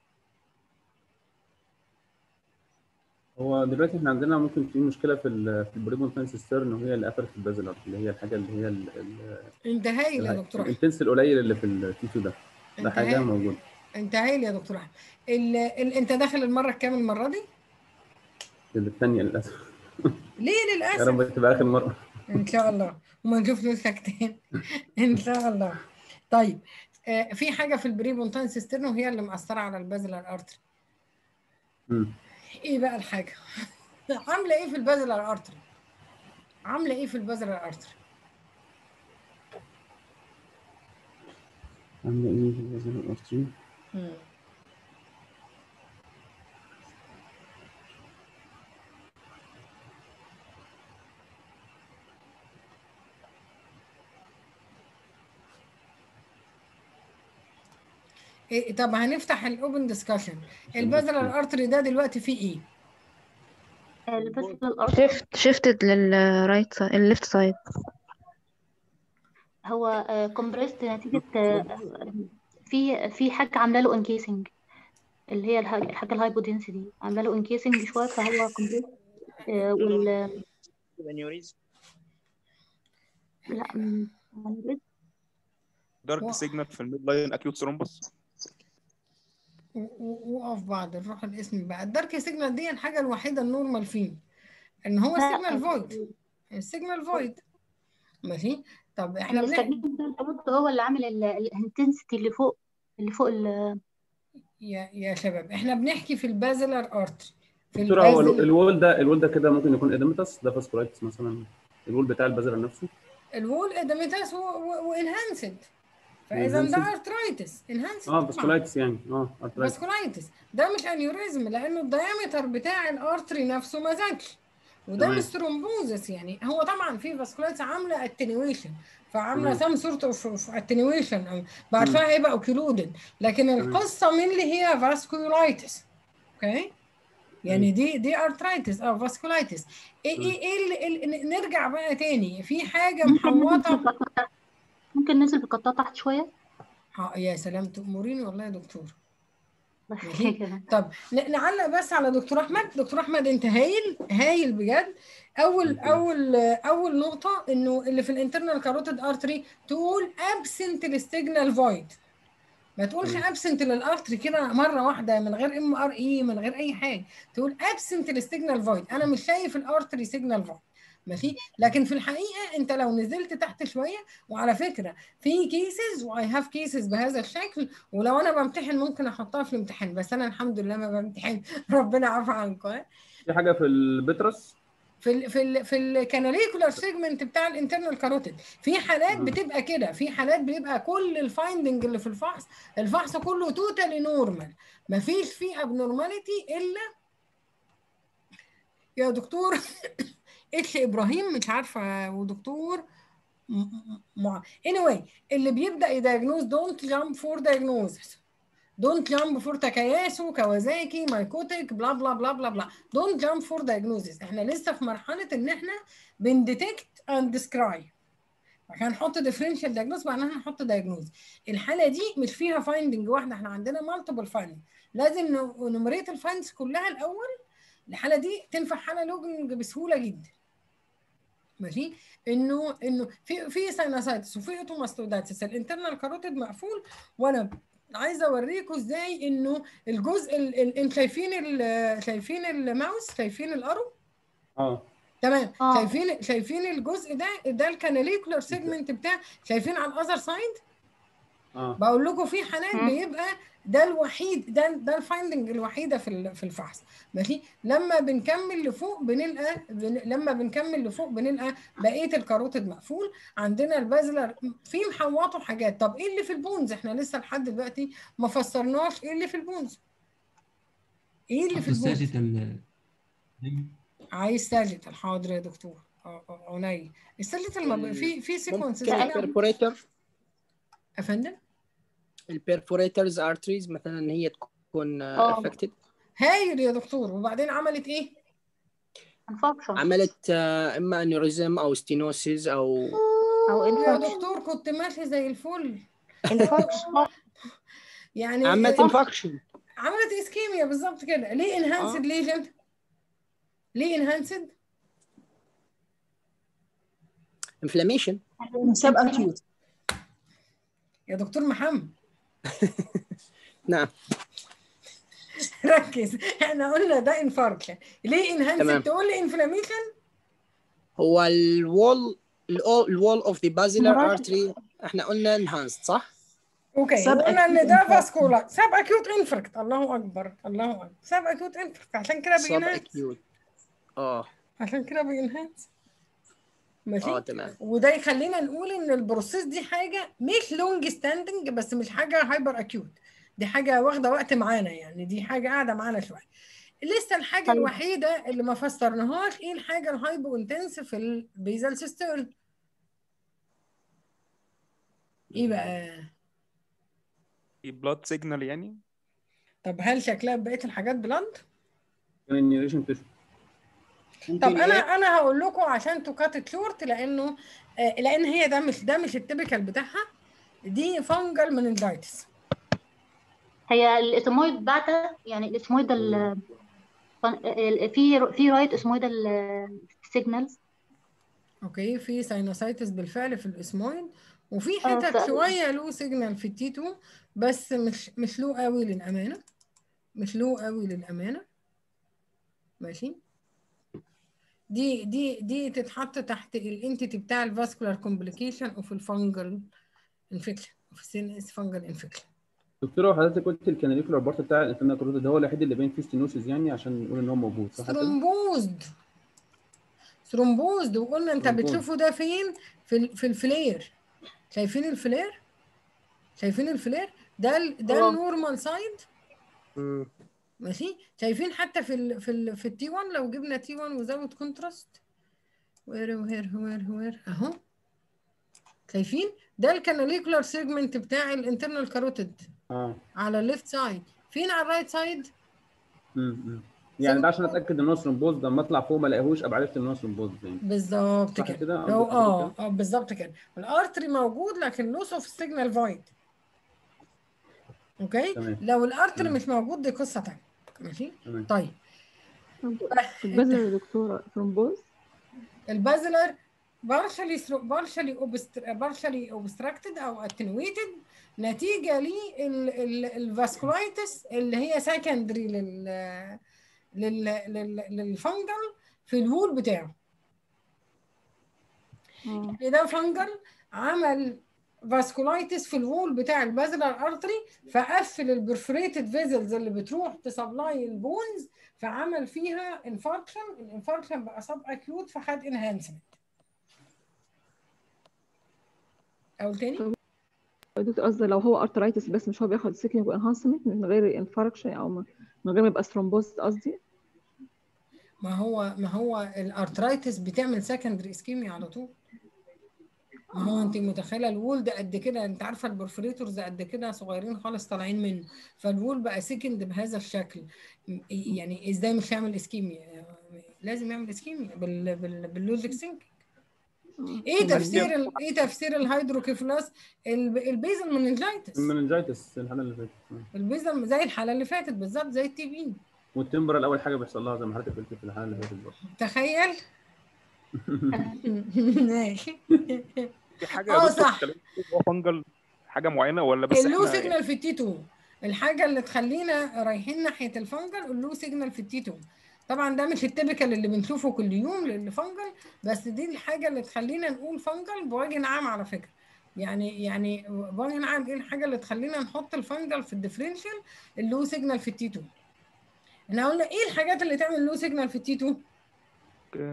هو دلوقتي احنا عندنا ممكن في مشكله في ال في البريمونتاين سيسترن وهي اللي قفلت البازلر اللي هي الحاجه اللي هي ال- ال- انت هايل يا دكتور احمد الانتنس القليل اللي في التيتو ده ده انت حاجه هايل. موجوده انت هايل يا دكتور احمد ال... ال... انت داخل المره الكام المره دي الثانيه للاسف ليه يا للاسف رب تبقى اخر مره ان شاء الله وما نشوف وشك تاني ان شاء الله طيب آه في حاجه في البري بونتاين سيسترن وهي اللي مأثره على البازلر ارتري مم. ايه بقى الحاجه عامله ايه في البازلر ارتري عامله ايه في البازلر ارتري عامله ايه في البازلر ارتري إيه طب هنفتح الاوبن ديسكشن البازلر ارتري ده دلوقتي فيه ايه البازلر شيفت شيفتد للرايت سايد الليفت سايد هو كومبريست نتيجة آه، في في حاجة عاملة له انكيسنج اللي هي الح- الحاجة الهايبودنسي دي عاملة له انكيسنج شوية فهو كومبريست وال انيوريز لا م- يعني دارك سيجنال في الميد لاين اكيوت ثرومبس و- و- وقف بعض نروح الاسم بقى الدارك سيجنال دي الحاجه الوحيده النورمال فيه ان هو لا، سيجنال فويد السيجنال فويد ماشي طب احنا بنحكي الاستجناب ده هو اللي عامل الانتنسيتي اللي فوق اللي فوق ال يا يا شباب احنا بنحكي في البازلر ارتري في دكتور هو البازل الوول ده الوول ده كده ممكن يكون اديمتس ده فاسكولايتس مثلا الوول بتاع البازلر نفسه الوول ادميتاس وانهانسد فاذا ده Enhanced. ارترايتس انهانسد اه فاسكولايتس يعني اه ارترايتس فاسكولايتس ده مش انيوريزم لانه الدايمتر بتاع الارتري نفسه ما زادش وده تمام. مش ثرومبوزس يعني هو طبعا في فاسكولايتس عامله اتنيويشن فعامله تمام. سام سورت اوف اتنيويشن بعد مم. شويه هيبقى اوكيلودد لكن تمام. القصه من اللي هي فاسكولايتس اوكي يعني دي دي ارترايتس او فاسكولايتس ايه ايه ايه اللي- اللي- نرجع بقى تاني في حاجه محوطه ممكن ننزل بالقطاع تحت شويه اه يا سلام تأمريني والله يا دكتور بس ماشي كده طب ن- نعلق بس على دكتور احمد دكتور احمد انت هايل هايل بجد اول اول اول نقطه انه اللي في الانترنال كاروتيد ارتري تقول ابسنت الستيجنال فويد ما تقولش تمام. ابسنت للارتري كده مره واحده من غير ام ار اي من غير اي حاجه تقول ابسنت الستيجنال فويد انا مش شايف الارتري سيجنال فويد ماشي لكن في الحقيقه انت لو نزلت تحت شويه وعلى فكره في كيسز واي هاف كيسز بهذا الشكل ولو انا بمتحن ممكن احطها في الامتحان بس انا الحمد لله ما بمتحن ربنا عفى عنكم ها؟ في حاجه في البترس في ال في ال في الكاناليكولار سيجمنت بتاع الانترنال كاروتيد في حالات مم. بتبقى كده في حالات بيبقى كل الفايندنج اللي في الفحص الفحص كله توتالي نورمال مفيش فيه ابنورماليتي الا يا دكتور اتش ابراهيم مش عارفه ودكتور مع anyway اللي بيبدا يدايجنوز دونت جامب فور دايجنوزس دونت جامب فور تاكاياسو كوازاكي مايكوتيك بلا بلا بلا بلا بلا دونت جامب فور دايجنوزس احنا لسه في مرحله ان احنا بنديتكت اند ديسكرايب عشان نحط ديفرنشال دايجنوز معناها نحط دايجنوز الحاله دي مش فيها فايندنج واحده احنا عندنا مالتيبل فايندنج لازم نمريت الفايندز كلها الاول الحاله دي تنفع حاله لوجنج بسهوله جدا ماشي انه انه في في ساينوسايتس وفي اوتوماستوداتس الانترنال كاروتيد مقفول وانا عايزه اوريكم ازاي انه الجزء ال- ال- انتوا شايفين ال- شايفين الماوس شايفين الارو اه تمام آه. شايفين شايفين الجزء ده ده الكاناليكولار سيجمنت بتاع شايفين على الاذر سايد اه بقول لكم في حالات مم. بيبقى ده الوحيد ده ده الفايندنج الوحيده في ال- في الفحص ماشي لما بنكمل لفوق بنلقى بن لما بنكمل لفوق بنلقى بقيه الكاروتيد مقفول عندنا البازلر في محوطه حاجات طب ايه اللي في البونز احنا لسه لحد دلوقتي ما فسرناش ايه اللي في البونز ايه اللي في حط البونز الساجيتال عايز ساجيتال حاضر يا دكتور اه اه عينيا الساجيتال ما بقى- في في سيكونسز ممكن البرفوريتر افندم البرفوريترز ارتريز مثلا ان هي تكون آه. افكتد هايل يا دكتور وبعدين عملت ايه؟ انفكشن عملت آه، اما انيوريزم او ستينوسيس او او يا انفكشن دكتور كنت ماشي زي الفل انفكشن يعني عملت انفكشن عملت اسكيميا بالظبط كده ليه انهانسد ليجن؟ ليه انهانسد؟ انفلاميشن سب اكيوت يا دكتور محمد نعم ركز احنا قلنا ده انفاركشن ليه انهانسد تمام. تقول لي انفلاميشن هو الوول الوول اوف ذا بازيلر مرات- ارتري احنا قلنا انهانسد صح؟ اوكي سب قلنا ان acute ده infarct. فاسكولار سب اكيوت انفركت الله اكبر الله اكبر سب اكيوت انفركت عشان كده سب بينهانس اكيوت اه عشان كده بينهانس ماشي اه تمام وده يخلينا نقول ان البروسيس دي حاجه مش لونج ستاندنج بس مش حاجه هايبر اكيوت دي حاجه واخده وقت معانا يعني دي حاجه قاعده معانا شويه لسه الحاجه طيب. الوحيده اللي ما فسرناهاش ايه الحاجه الهايبو انتنس في البيزال سيستول ايه بقى بلاد سيجنال يعني طب هل شكلها بقيه الحاجات بلاد النيوريشن تيشو طب انا انا هقول لكم عشان تكات شورت لانه آه، لان هي ده مش ده مش التيبيكال بتاعها دي فانجل مننجايتس هي الاسمويد بعتها يعني الاسمويد ال في في رايت اسمويد السيجنالز اوكي في ساينوسايتس بالفعل في الاسمويد وفي آه، حتت ف- شويه له سيجنال في التي 2 بس مش مش له قوي للامانه مش له قوي للامانه ماشي دي دي دي تتحط تحت الانتيتي بتاع الفاسكولار كومبليكيشن وفي الفنجل انفكشن وفي السين اس فنجل انفكشن دكتوره وحضرتك قلت الكاناليكولار بارت بتاع الانترنال كاروتيد هو الوحيد اللي باين فيه ستينوسيس يعني عشان نقول ان هو موجود صح كده؟ ثرومبوزد ثرومبوزد وقلنا انت ثرومبوز. بتشوفه ده فين في ال- في الفلير شايفين الفلير شايفين الفلير ده ال- ده آه. النورمال سايد مم. ماشي شايفين حتى في ال في ال في التي 1 لو جبنا تي 1 وزود كونتراست وير وير وير وير اهو شايفين ده الكاناليكولار سيجمنت بتاع الانترنال كاروتيد اه على الليفت سايد فين على الرايت سايد امم يعني ده عشان اتاكد ان هو ثرومبوز ده لما اطلع فوق ما الاقيهوش ابقى عرفت ان هو ثرومبوز يعني بالظبط صح كده كده؟ هو قصدك اه كده؟ اه بالظبط كده الارتري موجود لكن لوس اوف سيجنال فويد اوكي تمام. لو الارتري تمام. مش موجود دي قصه تانيه ماشي تمام. طيب البذل يا دكتورة ثرومبوز البازلر partially thro- partially obst- partially obstructed او attenuated نتيجه للفاسكولايتس اللي هي سكندري لل لل لل- للفنجل في الوول بتاعه يعني ده فنجل عمل فاسكولايتس في الوول بتاع البازلر ارتري فقفل البرفوريتد فيزلز اللي بتروح تسبلاي البونز فعمل فيها انفاركشن الانفاركشن بقى سب اكيوت فخد انهانسمنت اقول تاني يا دكتور قصدي لو هو ارترايتس بس مش هو بياخد سيكنج وانهانسمنت من غير انفاركشن او من من غير ما يبقى ثرومبوز قصدي ما هو ما هو الارترايتس بتعمل سكندري اسكيميا على طول ما هو انت متخيله الوول ده قد كده انت عارفه البرفوريتورز قد كده صغيرين خالص طالعين منه فالوول بقى سكند بهذا الشكل م- يعني ازاي مش هيعمل اسكيميا لازم يعمل اسكيميا بال بال باللوزك سينك ايه تفسير ال... ايه تفسير الهيدروكيفلاس ال- البيزل مننجايتس المننجايتس الحاله اللي فاتت آه. البيزل زي الحاله اللي فاتت بالظبط زي التي بي والتمبرال اول حاجه بيحصل لها زي ما حضرتك قلت في الحاله اللي فاتت برضه تخيل ماشي في حاجه اه يا دكتور صح تتكلم هو فنجل حاجه معينه ولا بس اللو احنا سيجنال في التي 2 الحاجه اللي تخلينا رايحين ناحيه الفنجل اللو سيجنال في التي 2 طبعا ده مش التيبيكال اللي بنشوفه كل يوم للفنجل بس دي الحاجه اللي تخلينا نقول فنجل بوجه عام على فكره يعني يعني بوجه عام ايه الحاجه اللي تخلينا نحط الفنجل في الديفرنشال اللو سيجنال في التي 2 احنا قلنا ايه الحاجات اللي تعمل لو سيجنال في التي 2 اوكي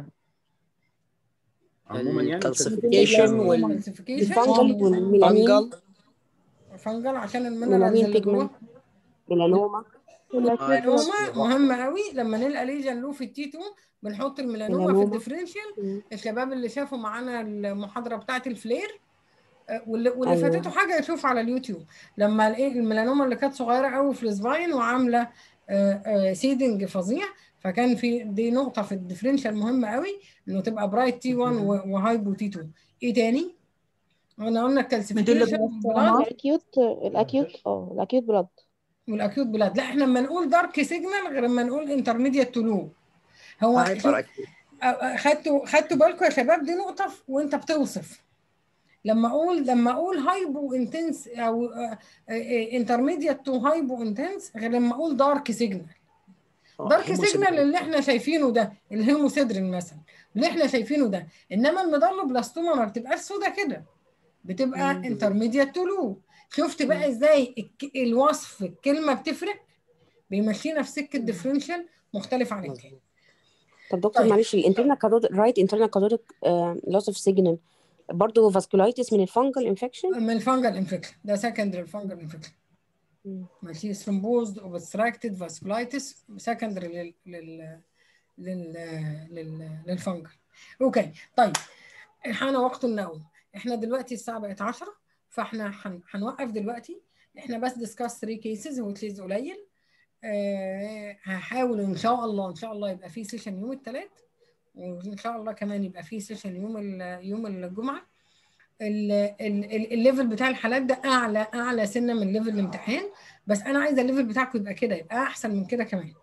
عموما يعني الكالسيفيكيشن وال الفنجل والميلانين فنجل عشان المينرالز ميلانين اللي جوه بيجمنت ميلانوما ميلانوما مهم قوي لما نلقى ليجن له في التي 2 بنحط الميلانوما في ميلانوما. الديفرنشال الشباب اللي شافوا معانا المحاضره بتاعه الفلير آه، واللي, واللي أيوة. فاتته حاجه يشوف على اليوتيوب لما الايه الميلانوما اللي كانت صغيره قوي في السباين وعامله سيدنج فظيع فكان في دي نقطه في الديفرنشال مهمه قوي انه تبقى برايت تي 1 وهايبو تي 2 ايه تاني؟ احنا قلنا الكالسيفيكيشن الاكيوت الاكيوت اه الاكيوت بلاد والاكيوت بلاد لا احنا لما نقول دارك سيجنال غير لما نقول انترميديت تو لو هو هايبر شوف- أكيد. أ- أ- خدتوا خدتوا بالكم يا شباب دي نقطه ف- وانت بتوصف لما اقول لما اقول هايبو انتنس او انترميديت تو هايبو انتنس غير لما اقول دارك سيجنال آه، دارك هيموسيدرين. سيجنال اللي احنا شايفينه ده الهيموسيدرين مثلا اللي احنا شايفينه ده انما الميدالوبلاستوما ما بتبقاش سودا كده بتبقى انترميديت تو لو شفت بقى ازاي الك- الوصف الكلمه بتفرق بيمشينا في سكه ديفرنشال مختلف عن التاني طب دكتور طيب. معلش الانترنال كاروتيد رايت انترنال كاروتيد لوس اوف سيجنال برضه فاسكولايتس من الفنجل انفكشن من الفنجل انفكشن ده سكندري الفنجل انفكشن ماشي ثرومبوزد اوبستراكتد فاسكولايتس سكندري لل لل لل لل للفنجل اوكي طيب حان وقت النوم احنا دلوقتي الساعه بقت 10 فاحنا هن- هنوقف دلوقتي احنا بس ديسكاس 3 كيسز هو تليز قليل آه هحاول ان شاء الله ان شاء الله يبقى في سيشن يوم الثلاث وان شاء الله كمان يبقى في سيشن يوم ال- يوم الجمعه ال- ال- ال- الليفل بتاع الحالات ده اعلى اعلى سنه من ليفل الامتحان بس انا عايزه الليفل بتاعكم يبقى كده يبقى احسن من كده كمان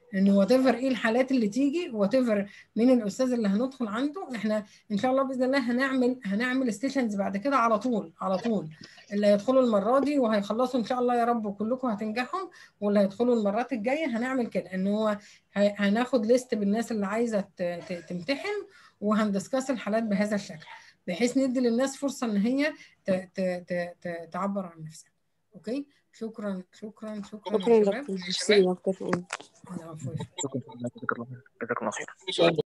ان وات ايفر ايه الحالات اللي تيجي وات ايفر مين الاستاذ اللي هندخل عنده احنا ان شاء الله باذن الله هنعمل هنعمل ستيشنز بعد كده على طول على طول اللي هيدخلوا المره دي وهيخلصوا ان شاء الله يا رب وكلكم هتنجحوا واللي هيدخلوا المرات الجايه هنعمل كده ان هو ه- هناخد ليست بالناس اللي عايزه ت- ت- تمتحن وهندسكاس الحالات بهذا الشكل بحيث ندي للناس فرصه ان هي ت- ت- ت- ت- تعبر عن نفسها اوكي شكرا شكرا شكرا شكرا يا يا شباب دكتور ميرسي يا دكتور العفو. شكرا جزاك الله خير سؤال